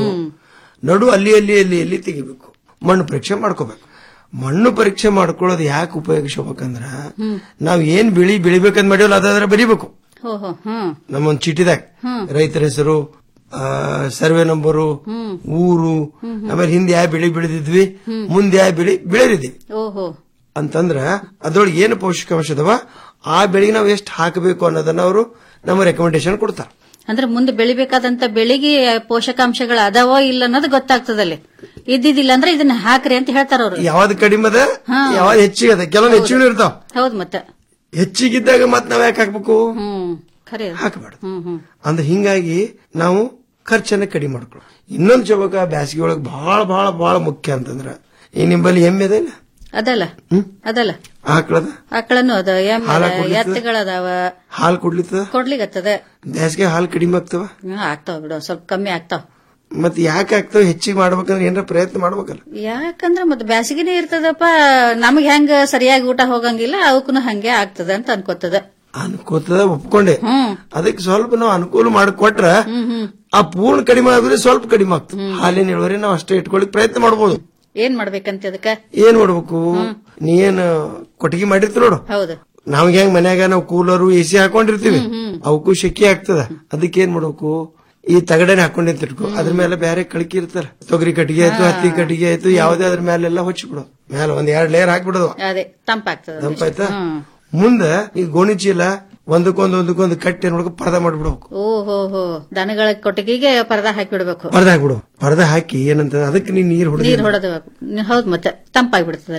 ನಡು ಅಲ್ಲಿ ಅಲ್ಲಿ ಅಲ್ಲಿ ಅಲ್ಲಿ ತೆಗಿಬೇಕು ಮಣ್ಣು ಪರೀಕ್ಷೆ ಮಾಡ್ಕೋಬೇಕು ಮಣ್ಣು ಪರೀಕ್ಷೆ ಮಾಡ್ಕೊಳ್ಳೋದು ಯಾಕೆ ಉಪಯೋಗಿಸ್ಬೇಕಂದ್ರ ನಾವ್ ಏನ್ ಬೆಳಿ ಬೆಳಿಬೇಕಂತ ಮಾಡಿವಲ್ಲ ಅದಾದ್ರೆ ಬರಿಬೇಕು ಹೋ ಹೋ ಹ್ಮ್ ನಮ್ಮೊಂದ್ ಚೀಟಿದಾಗ ಹ್ಮ್. ರೈತರ ಹೆಸರು ಆ, ಸರ್ವೆ ನಂಬರು ಊರು ಆಮೇಲೆ ಹಿಂದೆ ಯಾವ ಬೆಳಿ ಬೆಳೆದಿದ್ವಿ ಮುಂದೆ ಯಾವ ಬೆಳಿ ಬೆಳೆದಿದ್ವಿ ಓಹೋ ಅಂತಂದ್ರ ಅದ್ರೊಳಗೆ ಏನು ಪೌಷ್ಟಿಕಾಂಶ ಅದಾವ ಆ ಬೆಳೆಗೆ ನಾವು ಎಷ್ಟು ಹಾಕಬೇಕು ಅನ್ನೋದನ್ನ ಅವರು ನಮ್ಮ ರೆಕಮೆಂಡೇಶನ್ ಕೊಡ್ತಾರೆ ಅಂದ್ರೆ ಮುಂದೆ ಬೆಳಿಬೇಕಾದಂತ ಬೆಳಿಗ್ಗೆ ಪೋಷಕಾಂಶಗಳು ಅದಾವೋ ಇಲ್ಲ ಅನ್ನೋದು ಗೊತ್ತಾಗ್ತದಲ್ಲಿ ಇದ್ದಿದ್ದಿಲ್ಲ ಅಂದ್ರೆ ಇದನ್ನ ಹಾಕ್ರಿ ಅಂತ ಹೇಳ್ತಾರ ಅವ್ರು ಯಾವ್ದು ಕಡಿಮೆ ಅದ ಹಾ. ಯಾವ್ದು ಹೆಚ್ಚಿಗೆ ಅದ ಕೆಲವೊಂದು ಹೆಚ್ಚಿಗೆ ಇರ್ತಾವ ಹೌದ್ ಮತ್ತೆ ಹೆಚ್ಚಿಗಿದ್ದಾಗ ಮತ್ ನಾವ್ ಯಾಕೆ ಹಾಕ್ಬೇಕು ಹ್ಮ್ ಖರೆ ಅದು. ಹಾಕಬಾರ್ದು ಹ್ಮ್ ಹ್ಮ್ ಅಂದ್ರೆ ಹಿಂಗಾಗಿ ನಾವು ಖರ್ಚನ್ನ ಕಡಿಮೆ ಮಾಡ್ಕೊಳ್ಳೋ ಇನ್ನೊಂದು ಚೌಕ ಬ್ಯಾಸಿಗೆ ಒಳಗೆ ಬಹಳ ಬಹಳ ಬಹಳ ಮುಖ್ಯ ಅಂತಂದ್ರ ಈ ನಿಂಬಲ್ಲಿ ಎಮ್ಮೆ ಅದ ಇಲ್ಲ ಅದಲ್ಲ ಅದಲ್ಲ ಆಕಳದ ಆಕಳನ್ನು ಅದ ಎಮ್ಮೆ ಹಾಲ ಅದ, ಕೊಡ್ಲಿಕ್ಕೆ? ಎತ್ತುಗಳದಾವ ಹಾಲು ಕೊಡ್ಲಿತ್ತದ ಕೊಡ್ಲಿಗತ್ತದ ಬ್ಯಾಸಿಗೆ ಹಾಲು ಕಡಿಮೆ ಆಗ್ತವ ಹ್ಮ್, ಆಗ್ತಾವ ಬಿಡು ಸ್ವಲ್ಪ ಕಮ್ಮಿ ಆಗ್ತಾವ ಮತ್ ಯಾಕೆ ಆಗ್ತಾವ ಹೆಚ್ಚಿಗೆ ಮಾಡ್ಬೇಕಂದ್ರೆ ಏನಾರ ಪ್ರಯತ್ನ ಮಾಡ್ಬೇಕಲ್ಲ ಯಾಕಂದ್ರ ಮತ್ತೆ ಬ್ಯಾಸಿಗೆನೆ ಇರ್ತದಪ್ಪ ನಮಗ್ ಹೆಂಗ ಸರಿಯಾಗಿ ಊಟ ಹೋಗಂಗಿಲ್ಲ ಅವಕ್ಕೂ ಹಂಗೆ ಆಗ್ತದ ಅಂತ ಅನ್ಕೋತದ ಅನ್ಕೋತದ ಒಪ್ಕೊಂಡೆ ಹ್ಮ್ ಅದಕ್ಕೆ ಸ್ವಲ್ಪ ನಾವು ಅನುಕೂಲ ಮಾಡಿಕೊಟ್ರ ಹ್ಮ್ ಹ್ಮ್ ಆ ಪೂರ್ಣ ಕಡಿಮೆ ಆದ್ರೆ ಸ್ವಲ್ಪ ಕಡಿಮೆ ಆಗ್ತದೆ ಹಾಲಿನ ಇಳುವರಿ ನಾವು ಅಷ್ಟೇ ಇಟ್ಕೊಳ್ಳಿಕ್ ಪ್ರಯತ್ನ ಮಾಡ್ಬೋದು ಏನ್ ಮಾಡ್ಬೇಕಂತ ಅದಕ್ಕ ಏನ್ ಮಾಡ್ಬೇಕು ನೀ ಏನ್ ಕೊಟ್ಟಿಗೆ ಮಾಡಿರ್ತಿ ನೋಡು ಹೌದು ನಾವ್ ಹೆಂಗ್ ಮನ್ಯಾಗ ನಾವು ಕೂಲರು ಎ ಸಿ ಹಾಕೊಂಡಿರ್ತೀವಿ ಅವಕ್ಕೂ ಶೆಕೆ ಆಗ್ತದ ಅದಕ್ಕೆ ಏನ್ ಮಾಡ್ಬೇಕು ಈ ತಗಡನೆ ಹಾಕೊಂಡೆ ಇಟ್ಕೋ ಅದ್ರ ಮೇಲೆ ಬೇರೆ ಕಳಕಿ ಇರ್ತಾರ ತೊಗರಿ ಕಟ್ಟಿಗೆ ಆಯ್ತು ಹತ್ತಿ ಕಟ್ಟಿಗೆ ಆಯ್ತು ಯಾವ್ದೇ ಅದ್ರ ಮೇಲೆಲ್ಲ ಹೊಚ್ಚಿಬಿಡು ಮೇಲೆ ಒಂದ್ ಎರಡ್ ಲೇಯರ್ ಹಾಕ್ಬಿಡೋದು ಅದೇ ತಂಪಾಗ್ತದ ತಂಪಾಯ್ತಾ ಮುಂದ ಈ ಗೋಣಿ ಚೀಲ ಒಂದಕ್ಕೊಂದು ಒಂದಕ್ಕೊಂದು ಕಟ್ಟಿ ನೋಡ್ಕೊ ಪರ್ದ ಮಾಡ್ಬಿಡ್ಬೇಕು ಓಹೋ ಹೋ ದನಗಳ ಕೊಟ್ಟಿಗೆಗೆ ಪರದಾ ಹಾಕಿಬಿಡ್ಬೇಕು ಪರ್ದ ಹಾಕ್ಬಿಡು ಪರ್ದ ಹಾಕಿ ಏನಂತ ಅದಕ್ಕೆ ನೀನ್ ನೀರ್ ಹೊಡೆದ ನೀರ್ ಹೊಡೆದ ಹೌದ್ ಮತ್ತೆ ತಂಪಾಗ್ಬಿಡ್ತದಲ್ಲಿ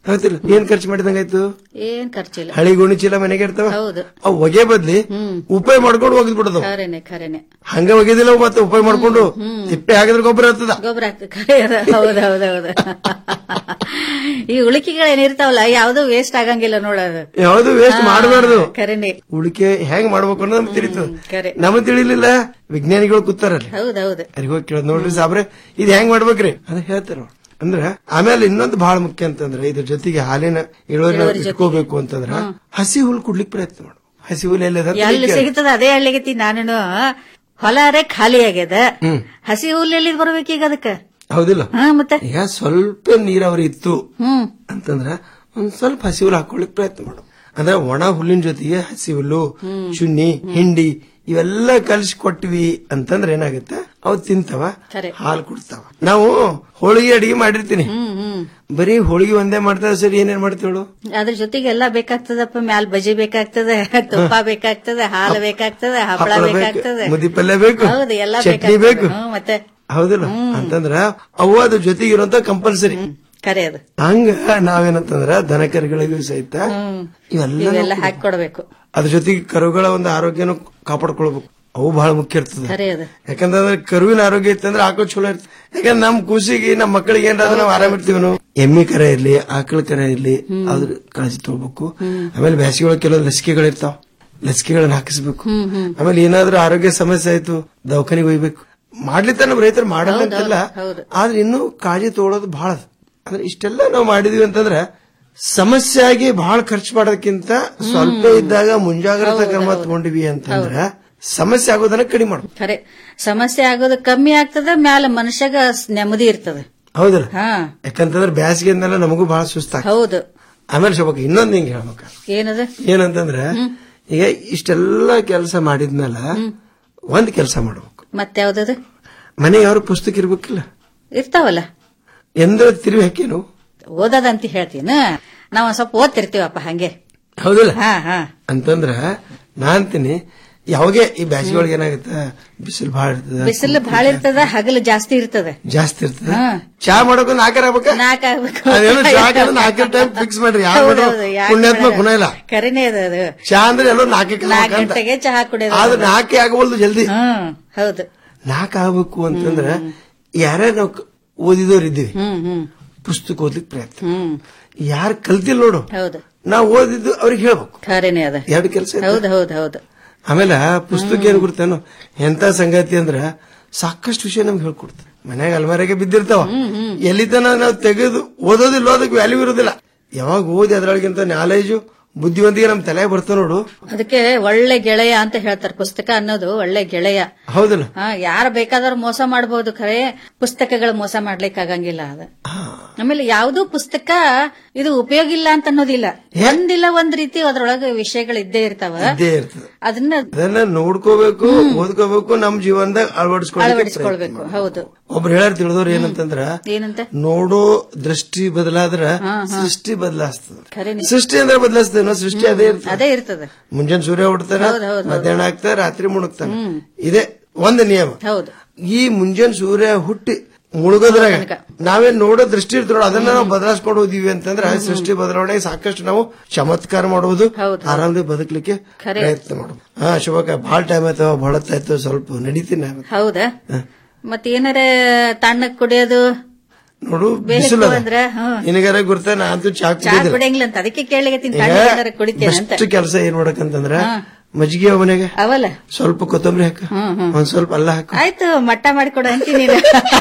ಹೌದಿಲ್ಲ ಏನ್ ಖರ್ಚು ಮಾಡಿದಂಗಾಯ್ತು ಏನ್ ಖರ್ಚಿಲ್ಲ ಹಳಿ ಗೋಣಿ ಚೀಲ ಮನೆಗೆ ಇರ್ತಾವ ಹೌದು ಅವ್ ಒಗೆ ಬದ್ಲಿ ಉಪಯೋಗ ಮಾಡ್ಕೊಂಡು ಒಗದ್ ಬಿಡದವ್ ಖರೇನೆ ಖರೇನೆ ಹಂಗ ಒಗೆದಿಲ್ಲ ಅವು ಮತ್ತೆ ಉಪಯೋಗ ಮಾಡ್ಕೊಂಡು ತಿಪ್ಪೆ ಹಾಕಿದ್ರೆ ಗೊಬ್ಬರ ಆಗ್ತದ ಗೊಬ್ಬರ ಆಗ್ತದೆ ಖರೆ ಅದ. ಹೌದ್ ಹೌದ್ ಹೌದು ಈ ಉಳಿಕೆಗಳು ಏನಿರ್ತಾವಲ್ಲ ಯಾವ್ದು ವೇಸ್ಟ್ ಆಗಂಗಿಲ್ಲ ನೋಡೋದು ಯಾವ್ದು ವೇಸ್ಟ್ ಮಾಡಬಾರ್ದು ಖರೇನೆ ಉಳಿಕೆ ಹೆಂಗ್ ಮಾಡ್ಬೇಕು ಅನ್ನೋದು ನಮ್ಗೆ ತಿಳಿತದ ಖರೆ ನಮಗ್ ತಿಳಿಲಿಲ್ಲ ವಿಜ್ಞಾನಿಗಳು ಕೂತಾರಲ್ಲಿ ಹೌದ್ ಹೌದು ಅವ್ರಿಗೆ ಹೋಗಿ ಕೇಳೋದ್ ನೋಡ್ರಿ ಸಾಬ್ರೆ ಇದು ಹೆಂಗ್ ಮಾಡ್ಬೇಕ್ರಿ ಅದ ಹೇಳ್ತಾರ ಅವ್ರು. ಅಂದ್ರ ಆಮೇಲೆ ಇನ್ನೊಂದು ಬಹಳ ಮುಖ್ಯ ಅಂತಂದ್ರೆ ಇದ್ರ ಜೊತೆಗೆ ಹಾಲಿನ ಇಳುವರಿ ನಾವು ಇಳುವರಿ ಜೊತೆಗೆ. ಇಟ್ಕೋಬೇಕು ಅಂತಂದ್ರ ಹಸಿ ಹುಲ್ ಕುಡ್ಲಿಕ್ಕೆ ಪ್ರಯತ್ನ ಮಾಡು ಹಸಿ ಹುಲ್ ಎಲ್ಲದ ಅಂತ ಎಲ್ಲಿ ಕೇಳು. ಸಿಗ್ತದ ಅದೇ ಹಳ್ಳಿಗತಿ ನಾನು ಹೊಲಾರೆ ಖಾಲಿ ಆಗ್ಯದ ಹ್ಮ್ ಹಸಿ ಹುಲ್ಲು ಎಲ್ಲಿ ಬರ್ಬೇಕೀಗ ಅದಕ್ಕ ಹೌದಿಲ್ಲ ಹಾ ಮತ್ತೆ ಈಗ ಸ್ವಲ್ಪ ನೀರಾವರಿ ಇತ್ತು ಹ್ಮ್ ಅಂತಂದ್ರ ಒಂದ್ ಸ್ವಲ್ಪ ಹಸಿ ಹುಲ್ಲು ಹಾಕೊಳ್ಳಿಕ್ ಪ್ರಯತ್ನ ಮಾಡು ಅಂದ್ರೆ ಒಣ ಹುಲ್ಲಿನ ಜೊತೆಗೆ ಹಸಿ ಹುಲ್ಲು ಚುನ್ನಿ ಹಿಂಡಿ ಇವೆಲ್ಲ ಕಲಿಸಿ ಕೊಟ್ವಿ ಅಂತಂದ್ರೆ ಏನಾಗುತ್ತೆ ಅವು ತಿಂತಾವ ಖರೆ. ಹಾಲು ಕುಡ್ತಾವ ನಾವು ಹೋಳಿಗೆ ಅಡಿಗೆ ಮಾಡಿರ್ತೀನಿ ಹ್ಮ್ ಹ್ಮ್ ಬರೀ ಹೋಳಿಗೆ ಒಂದೇ ಮಾಡ್ತಾರ ಸರಿ ಏನೇನ್ ಮಾಡ್ತೇಳು ಅದ್ರ ಜೊತೆಗೆ ಎಲ್ಲ ಬೇಕಾಗ್ತದಪ್ಪ ಮ್ಯಾಲ್ ಬಜಿ ಬೇಕಾಗ್ತದೆ ತುಪ್ಪ ಬೇಕಾಗ್ತದೆ ಹಾಲು ಬೇಕಾಗ್ತದೆ ಹಪ್ಪಳ ಹಪ್ಪಳ ಬೇಕು ಬೇಕಾಗ್ತದೆ ಮುದಿ ಪಲ್ಯ ಬೇಕು ಹೌದು ಎಲ್ಲ ಚಟ್ನಿ ಬೇಕಾಗ್ತದೆ. ಬೇಕು ಹ್ಮ್, ಮತ್ತೆ ಹೌದಿಲ್ಲ ಅಂತಂದ್ರ ಅವು ಅದ್ರ ಜೊತೆಗೆ ಇರುವಂತ ಕಂಪಲ್ಸರಿ ಕರೆ ಅದು ಹಂಗ ನಾವೇನಂತಂದ್ರ ದನ ಕರುಗಳಿಗೂ ಸಹಿತ ಹ್ಮ್ ಇವೆಲ್ಲ ಇವೆಲ್ಲ ನಾವು ಹಾಕಿ ಕೊಡ್ಬೇಕು ಅದ್ರ ಜೊತೆಗೆ ಕರುಗಳ ಒಂದು ಆರೋಗ್ಯನು ಕಾಪಾಡ್ಕೊಳ್ಬೇಕು ಅವು ಬಹಳ ಮುಖ್ಯ ಇರ್ತದೆ ಖರೆ ಅದು ಯಾಕಂತಂದ್ರೆ ಕರುವಿನ ಆರೋಗ್ಯ ಇತ್ತಂದ್ರೆ ಆಕಳ ಚಲೋ ಇರ್ತದೆ ಯಾಕಂದ್ರೆ ನಮ್ ಕೂಸಿಗೆ ನಮ್ಮ ಮಕ್ಕಳಿಗೆ ಏನಾದ್ರು ನಾವು ಆರಾಮ ಇರ್ತೀವಿ ನಾವು ಎಮ್ಮಿ ಕರೆ ಇರ್ಲಿ ಆಕಳ ಕರೆ ಇರ್ಲಿ ಅದ್ರ ಕಾಳಜಿ ತಗೋಬೇಕು ಆಮೇಲೆ ಬೇಸಿಗೆ ಒಳಗೆ ಕೆಲವು ಲಸಿಕೆಗಳು ಇರ್ತಾವ ಲಸಿಕೆಗಳನ್ನ ಹಾಕಿಸ್ಬೇಕು ಹ್ಮ್ ಹ್ಮ್ ಆಮೇಲೆ ಏನಾದ್ರೂ ಆರೋಗ್ಯ ಸಮಸ್ಯೆ ಆಯ್ತು ದವಾಖಾನಿಗೆ ಒಯ್ಬೇಕು ಮಾಡ್ಲಿತ್ತ ನಮ್ಮ ರೈತರು ಮಾಡಲ್ಲ ಹೌದು, ಅಂತಲ್ಲ ಹೌದು. ಆದ್ರೆ ಇನ್ನೂ ಕಾಳಜಿ ತಗೊಳ್ಳೋದು ಬಹಳ ಅದ. ಅಂದ್ರೆ ಇಷ್ಟೆಲ್ಲ ನಾವು ಮಾಡಿದೀವಿ ಅಂತಂದ್ರೆ ಸಮಸ್ಯೆ ಆಗಿ ಬಹಳ ಖರ್ಚು ಮಾಡೋದಕ್ಕಿಂತ ಸ್ವಲ್ಪ ಇದ್ದಾಗ ಮುಂಜಾಗ್ರತಾ ಕ್ರಮ ತಗೊಂಡಿವಿ ಅಂತಂದ್ರೆ ಸಮಸ್ಯೆ ಆಗೋದನ್ನ ಕಡಿಮೆ ಮಾಡ್ಬೇಕು ಖರೆ ಸಮಸ್ಯೆ ಆಗೋದು ಕಮ್ಮಿ ಆಗ್ತದ ಮ್ಯಾಲ ಮನುಷ್ಯಗ ಸ್- ನೆಮ್ಮದಿ ಇರ್ತದ ಹೌದಲ್ಲ ಹಾ ಯಾಕಂತಂದ್ರೆ ಬೇಸಿಗೆ ಅಂದಲ್ಲ ನಮಗೂ ಬಹಳ ಸುಸ್ತ ಹೌದು ಆಮೇಲೆ ಶೋಭಕ್ಕ ಇನ್ನೊಂದ್ ಹಿಂಗ್ ಹೇಳ್ಬೇಕ ಏನದ ಏನಂತಂದ್ರೆ ಈಗ ಇಷ್ಟೆಲ್ಲ ಕೆಲಸ ಮಾಡಿದ್ಮೇಲೆ ಒಂದ್ ಕೆಲಸ ಮಾಡ್ಬೇಕು ಮತ್ತೆ ಯಾವ್ದದು ಮನೆ ಯಾರು ಪುಸ್ತಕ ಇರ್ಬೇಕಿಲ್ಲ ಇರ್ತಾವಲ್ಲ ಎಂದ್ರ ತಿರುವಿ ಹಾಕೇನು ಓದದಂತ ಹೇಳ್ತೀನ ನಾವ್ ಒಂದ್ ಸ್ವಲ್ಪ ಓದ್ತಿರ್ತೀವಪ್ಪ ಹಂಗೆ ಹೌದಲ್ಲ ಹಾ ಹಾ ಅಂತಂದ್ರ ನಾ ಅಂತೀನಿ ಯಾವಾಗೆ ಈ ಬ್ಯಾಸಿಗೆ ಒಳಗೆ ಏನಾಗುತ್ತೆ ಬಿಸಿಲು ಬಹಳ ಇರ್ತದ ಬಿಸಿಲು ಭಾಳ ಇರ್ತದ ಹಗಲು ಜಾಸ್ತಿ ಇರ್ತದ ಜಾಸ್ತಿ ಇರ್ತದ ಹಾ. ಚಾ ಮಾಡೋಕೆ ನಾಲ್ಕರ ಆಗ್ಬೇಕ ನಾಕ್ ಆಗ್ಬೇಕು ಅದೇನು ಚಾ ನಾಲ್ಕರ ಟೈಮ್ ಫಿಕ್ಸ್ ಮಾಡ್ರಿ ಯಾರು ಹೌದು, ಹೌದು, ಯಾಕ್ ಪುಣ್ಯಾತ್ಮ ಮಾಡಲ್ಲ? ಗುಣ ಇಲ್ಲ ಕರೆನೇ ಅದ ಅದು ಚಾ ಅಂದ್ರೆ ಎಲ್ಲೋ ನಾಲ್ಕಕ್ಕೆ ನಾಲ್ಕು ಆಗ್ಬೇಕಂತ. ಗಂಟೆಗೆ ಚಹಾ ಕುಡಿಯೋದು ಆದ್ರೆ ನಾಲ್ಕೇ ಆಗವಲ್ದು ಜಲ್ದಿ ಹ್ಮ್ ಹೌದು ನಾಲ್ಕು ಆಗ್ಬೇಕು ಅಂತಂದ್ರ ಯಾರ್ಯಾರು ನಾವು ಕ- ಓದಿದವ್ರು ಇದ್ದೀವಿ ಹ್ಮ್ ಹ್ಮ್ ಪುಸ್ತಕ ಓದ್ಲಿಕ್ಕೆ ಪ್ರಯತ್ನ ಹ್ಮ್ ಯಾರು ಕಲ್ತಿಲ್ಲ ನೋಡು ಹೌದು ನಾವು ಓದಿದ್ದು ಅವ್ರಿಗೆ ಹೇಳ್ಬೇಕು ಖರೇನೆ ಅದ ಎರಡು ಕೆಲಸ ಹೌದು ಹೌದು ಹೌದು ಆಮೇಲೆ ಪುಸ್ತಕ ಏನ್ ಗುರ್ತೇನು ಎಂತ ಸಂಗತಿ ಅಂದ್ರ ಸಾಕಷ್ಟು ವಿಷಯ ನಮ್ಗೆ ಹೇಳ್ಕೊಡ್ತಾರೆ ಮನ್ಯಾಗ ಅಲ್ಮಾರಿಗೆ ಬಿದ್ದಿರ್ತಾವ ಎಲ್ಲಿ ತನ ನಾವು ತೆಗೆದು ಓದೋದಿಲ್ಲ ಅದಕ್ಕೆ ವ್ಯಾಲ್ಯೂ ಇರೋದಿಲ್ಲ ಯಾವಾಗ ಓದಿ ಅದ್ರೊಳಗಿಂತ ನಾಲೆಜು ಬುದ್ಧಿವಂತಿಗೆ ನಮ್ ತಲೆ ಬರ್ತಾವ ನೋಡು ಅದಕ್ಕೆ ಒಳ್ಳೆ ಗೆಳೆಯ ಅಂತ ಹೇಳ್ತಾರೆ ಪುಸ್ತಕ ಅನ್ನೋದು ಒಳ್ಳೆ ಗೆಳೆಯ ಹೌದಲ್ಲ ಹಾ ಯಾರು ಬೇಕಾದ್ರೂ ಮೋಸ ಮಾಡಬಹುದು ಖರೆ ಪುಸ್ತಕಗಳು ಮೋಸ ಮಾಡ್ಲಿಕ್ಕೆ ಆಗಂಗಿಲ್ಲ ಅದ ಆಮೇಲೆ ಯಾವ್ದು ಪುಸ್ತಕ ಇದು ಉಪಯೋಗ ಇಲ್ಲ ಅಂತ ಅನ್ನೋದಿಲ್ಲ ಒಂದಿಲ್ಲ ಒಂದ್ ರೀತಿ ಅದ್ರೊಳಗೆ ವಿಷಯಗಳು ಇದ್ದೇ ಇರ್ತಾವ ಇದ್ದೇ ಇರ್ತದೆ ಅದನ್ನ ಅದನ್ನ ನೋಡ್ಕೋಬೇಕು ಓದ್ಕೋಬೇಕು ನಮ್ ಜೀವನದಾಗ ಅಳವಡಿಸ್ಕೊಳ್ಳಿ ಅಳವಡಿಸ್ಕೊಳ್ಬೇಕು ಹೌದು ಒಬ್ರು ಹೇಳಾರ ತಿಳಿದವ್ರು ಏನಂತಂದ್ರ ಏನಂತ ನೋಡೋ ದೃಷ್ಟಿ ಬದಲಾದ್ರ ಹಾ, ಹಾ. ಸೃಷ್ಟಿ ಬದಲಾಸ್ತದ ಖರೇನೆ ಸೃಷ್ಟಿ ಅಂದ್ರೆ ಬದಲಾಸ್ತದ ಸೃಷ್ಟಿ ಅದೇ ಇರ್ತದೆ ಅದೇ ಇರ್ತದೆ ಮುಂಜಾನೆ ಸೂರ್ಯ ಹುಡ್ತಾರ ಹೌದ್ ಹೌದ್ ಹೌದ್. ಮಧ್ಯಾಹ್ನ ಆಗ್ತಾರ ರಾತ್ರಿ ಮುಳುಗ್ತಾನ ಇದೆ ಒಂದು ನಿಯಮ ಹೌದು ಈ ಮುಂಜಾನೆ ಸೂರ್ಯ ಹುಟ್ಟಿ ಮುಳುಗೋದ್ರಾಗ ನಾವೇನ್ ನೋಡೋ ದೃಷ್ಟಿ ಇರ್ತೋಳ ಅದನ್ನ ನಾವು ಬದಲಾಯಿಸ್ಕೊಂಡು ಹೋದಿವಿ ಅಂತಂದ್ರೆ ಸೃಷ್ಟಿ ಬದಲಾವಣೆಗೆ ಸಾಕಷ್ಟು ನಾವು ಚಮತ್ಕಾರ ಮಾಡುವುದು ಆರಾಮದೇ ಬದುಕಲಿಕ್ಕೆ ಖರೆ. ಪ್ರಯತ್ನ ಮಾಡುದು ಹಾ ಶುಭಕ ಬಹಳ ಟೈಮ್ ಆಯ್ತವ ಬಹಳ ಹೊತ್ತಾಯ್ತು ಸ್ವಲ್ಪ ನಡೀತೀನಿ ನಾನು. ಹೌದಾ ಮತ್ ಏನಾರ ತಣ್ಣಗ್ ಕುಡಿಯೋದು ನೋಡು ಬೇಕು ಬಿಸಿಲು ಅಂದ್ರ ಹ್ಮ್ ನಿನಗಾರ ಗುರ್ತ ನಾ ಅಂತೂ ಚಾ ಚಾ ಕುಡಿದಿಲ್ಲ ಕುಡಿಯಂಗಿಲ್ಲ ಅಂತ ಅದಕ್ಕೆ ಕೇಳಲಿಗತ್ತೀನಿ ತಣ್ಣಗ್ ಏನಾರ ಕುಡಿತೇನೆ ಅಂತ ಬೆಸ್ಟ್ ಕೆಲಸ ಏನ್ ಮಾಡಕಂತಂದ್ರ ಮಜ್ಜಿಗೆ ಮನೆಗೆ ಅವಲ್ಲ ಸ್ವಲ್ಪ ಕೊತ್ತಂಬರಿ ಹಾಕ ಒಂದ್ ಸ್ವಲ್ಪ ಅಲ್ಲ ಹಾಕ ಆಯ್ತು ಮಟ್ಟ ಮಾಡಿಕೊಡು ಅಂತೀನಿ ನೀನು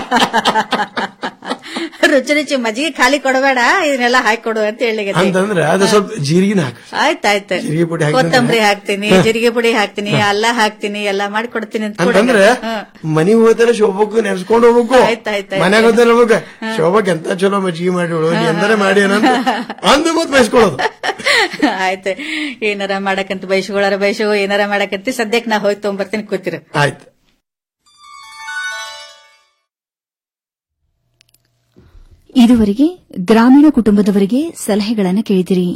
ರುಚಿ ರುಚಿ ಮಜ್ಜಿಗೆ ಖಾಲಿ ಕೊಡಬೇಡ ಇದನ್ನೆಲ್ಲ ಹಾಕಿ ಕೊಡು ಅಂತ ಹೇಳಿಗತ್ತೀನಿ ಅಂತಂದ್ರ ಅದು ಸ್ವಲ್ಪ ಜೀರಿಗಿನ ಹಾಕ ಆಯ್ತಾಯ್ತು ಜೀರಿಗೆ ಪುಡಿ ಹಾಕಿದ್ರೆ- ಕೊತ್ತಂಬರಿ ಹಾಕ್ತೀನಿ ಜೀರಿಗೆ ಪುಡಿ ಹಾಕ್ತೀನಿ ಅಲ್ಲ ಹಾಕ್ತೀನಿ ಎಲ್ಲ ಮಾಡಿ ಕೊಡ್ತೀನಿ ಅಂತ ಕೊಡು. ಅಂತಂದ್ರ ಹ್ಮ್. ಮನಿ ಹೋಗ್ತಾರ ಶೋಭಕ್ಕೂ ನೆನ್ಸ್ಕೊಂಡು ಹೋಗ್ಬೇಕು ಆಯ್ತಾಯ್ತಾಯ್ತು. ಮನ್ಯಾಗ ಹೋಗ್ತಾರ ಹೋಗ್ಬೇಕು ಶೋಭಕ್ ಎಂತ ಚಲೋ ಮಜ್ಜಿಗೆ ಮಾಡಿ ಬಿಡು ಎಂದರೆ ಮಾಡಿ ಏನಂತ ಅಂದು ಮತ್ ಬಯಸ್ಕೊಳ್ಳೋದು ಆಯ್ತು ಏನಾರ ಮಾಡಕಂತ ಬೈಸ್ಕೊಳಾರ ಬೈಸು ಏನಾರ ಮಾಡಕಂತ ಸದ್ಯಕ್ಕೆ ನಾ ಹೋಗಿ ತಗೊಂಬರ್ತೀನಿ ಕೂತಿರು ಆಯ್ತು ಇದುವರೆಗೆ ಗ್ರಾಮೀಣ ಕುಟುಂಬದವರಿಗೆ ಸಲಹೆಗಳನ್ನು ಕೇಳಿದಿರಿ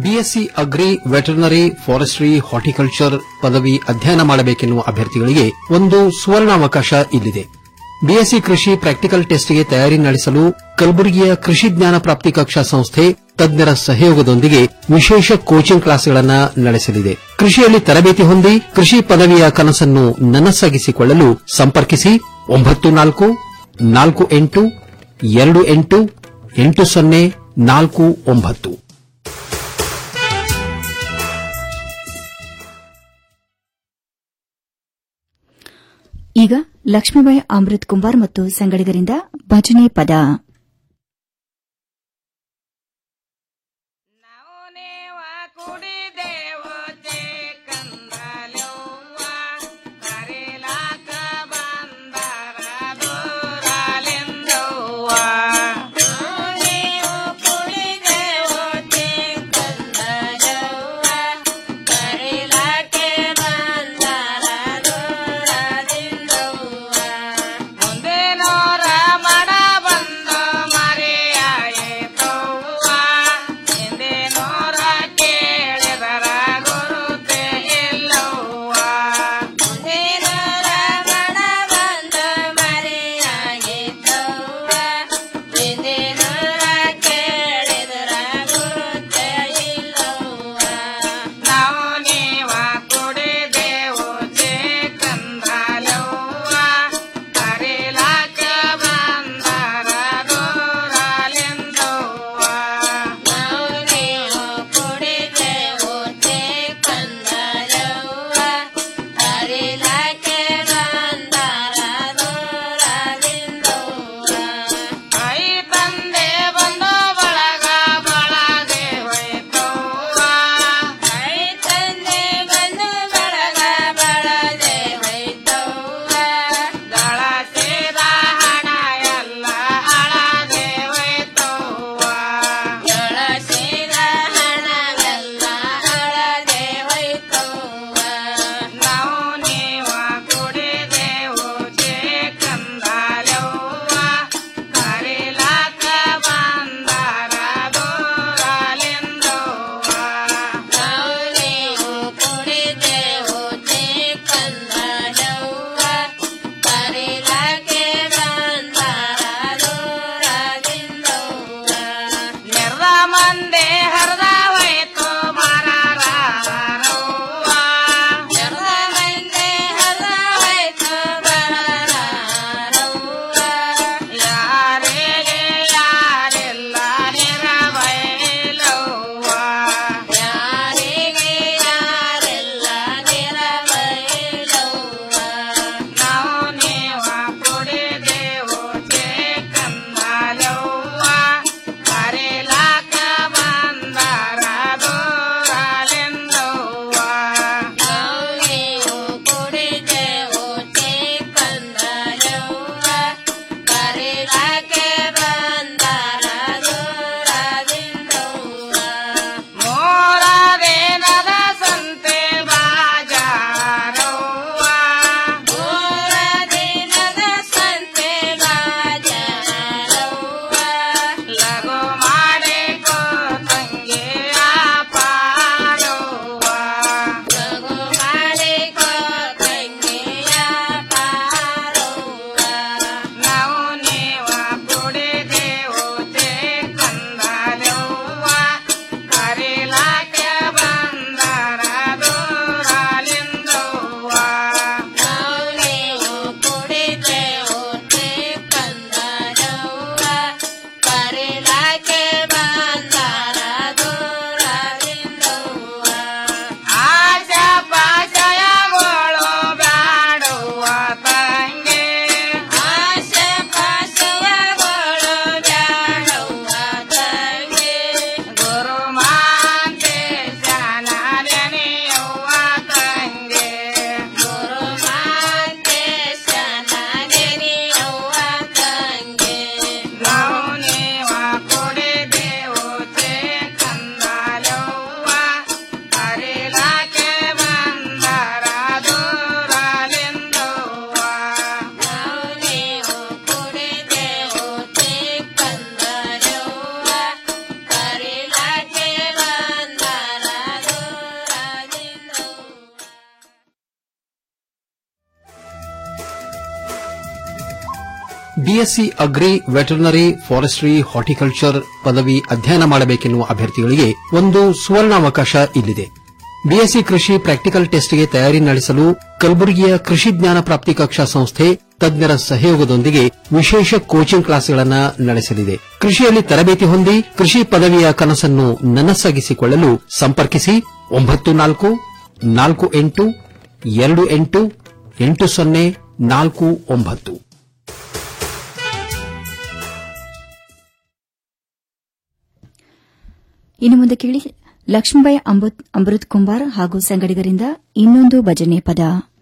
BSc agri veterinary forestry horticulture ಪದವಿ ಅಧ್ಯಯನ ಮಾಡಬೇಕೆನ್ನುವ ಅಭ್ಯರ್ಥಿಗಳಿಗೆ ಒಂದು ಸುವರ್ಣಾವಕಾಶ ಇಲ್ಲಿದೆ ಬಿಎಸ್ಸಿ ಕೃಷಿ ಪ್ರಾಕ್ಟಿಕಲ್ ಟೆಸ್ಟ್ಗೆ ತಯಾರಿ ನಡೆಸಲು ಕಲಬುರಗಿಯ ಕೃಷಿ ಜ್ಞಾನ ಪ್ರಾಪ್ತಿ ಕಕ್ಷಾ ಸಂಸ್ಥೆ ತಜ್ಞರ ಸಹಯೋಗದೊಂದಿಗೆ ವಿಶೇಷ ಕೋಚಿಂಗ್ ಕ್ಲಾಸ್ಗಳನ್ನು ನಡೆಸಲಿದೆ ಕೃಷಿಯಲ್ಲಿ ತರಬೇತಿ ಹೊಂದಿ ಕೃಷಿ ಪದವಿಯ ಕನಸನ್ನು ನನಸಾಗಿಸಿಕೊಳ್ಳಲು ಸಂಪರ್ಕಿಸಿ ಒಂಬತ್ತು ನಾಲ್ಕು ನಾಲ್ಕು ಎಂಟು ಎರಡು ಎಂಟು ಎಂಟು ಸೊನ್ನೆ ನಾಲ್ಕು ಒಂಬತ್ತು ಈಗ ಲಕ್ಷ್ಮೀಬಾಯಿ ಅಮೃತ್ ಕುಂಬಾರ್ ಮತ್ತು ಸಂಗಡಿಗರಿಂದ ಭಜನೆ ಪದ ಮುಂದೇನೋರ ಮಡ ಬಂದ BSc agri veterinary forestry horticulture ಪದವಿ ಅಧ್ಯಯನ ಮಾಡಬೇಕೆನ್ನುವ ಅಭ್ಯರ್ಥಿಗಳಿಗೆ ಒಂದು ಸುವರ್ಣಾವಕಾಶ ಇಲ್ಲಿದೆ ಬಿಎಸ್ಸಿ ಕೃಷಿ ಪ್ರಾಕ್ಟಿಕಲ್ ಟೆಸ್ಟ್ಗೆ ತಯಾರಿ ನಡೆಸಲು ಕಲಬುರಗಿಯ ಕೃಷಿ ಜ್ಞಾನ ಪ್ರಾಪ್ತಿ ಕಕ್ಷಾ ಸಂಸ್ಥೆ ತಜ್ಞರ ಸಹಯೋಗದೊಂದಿಗೆ ವಿಶೇಷ ಕೋಚಿಂಗ್ ಕ್ಲಾಸ್ಗಳನ್ನು ನಡೆಸಲಿದೆ ಕೃಷಿಯಲ್ಲಿ ತರಬೇತಿ ಹೊಂದಿ ಕೃಷಿ ಪದವಿಯ ಕನಸನ್ನು ನನಸಾಗಿಸಿಕೊಳ್ಳಲು ಸಂಪರ್ಕಿಸಿ ಒಂಬತ್ತು ನಾಲ್ಕು ನಾಲ್ಕು ಎಂಟು ಎರಡು ಎಂಟು ಎಂಟು ಸೊನ್ನೆ ನಾಲ್ಕು ಒಂಬತ್ತು ಇನ್ನು ಮುಂದೆ ಕೇಳಿ ಲಕ್ಷ್ಮೀಬಾಯಿ ಅಮೃತ್ ಕುಂಬಾರ್ ಹಾಗೂ ಸಂಗಡಿಗರಿಂದ ಇನ್ನೊಂದು ಭಜನೆ ಪದ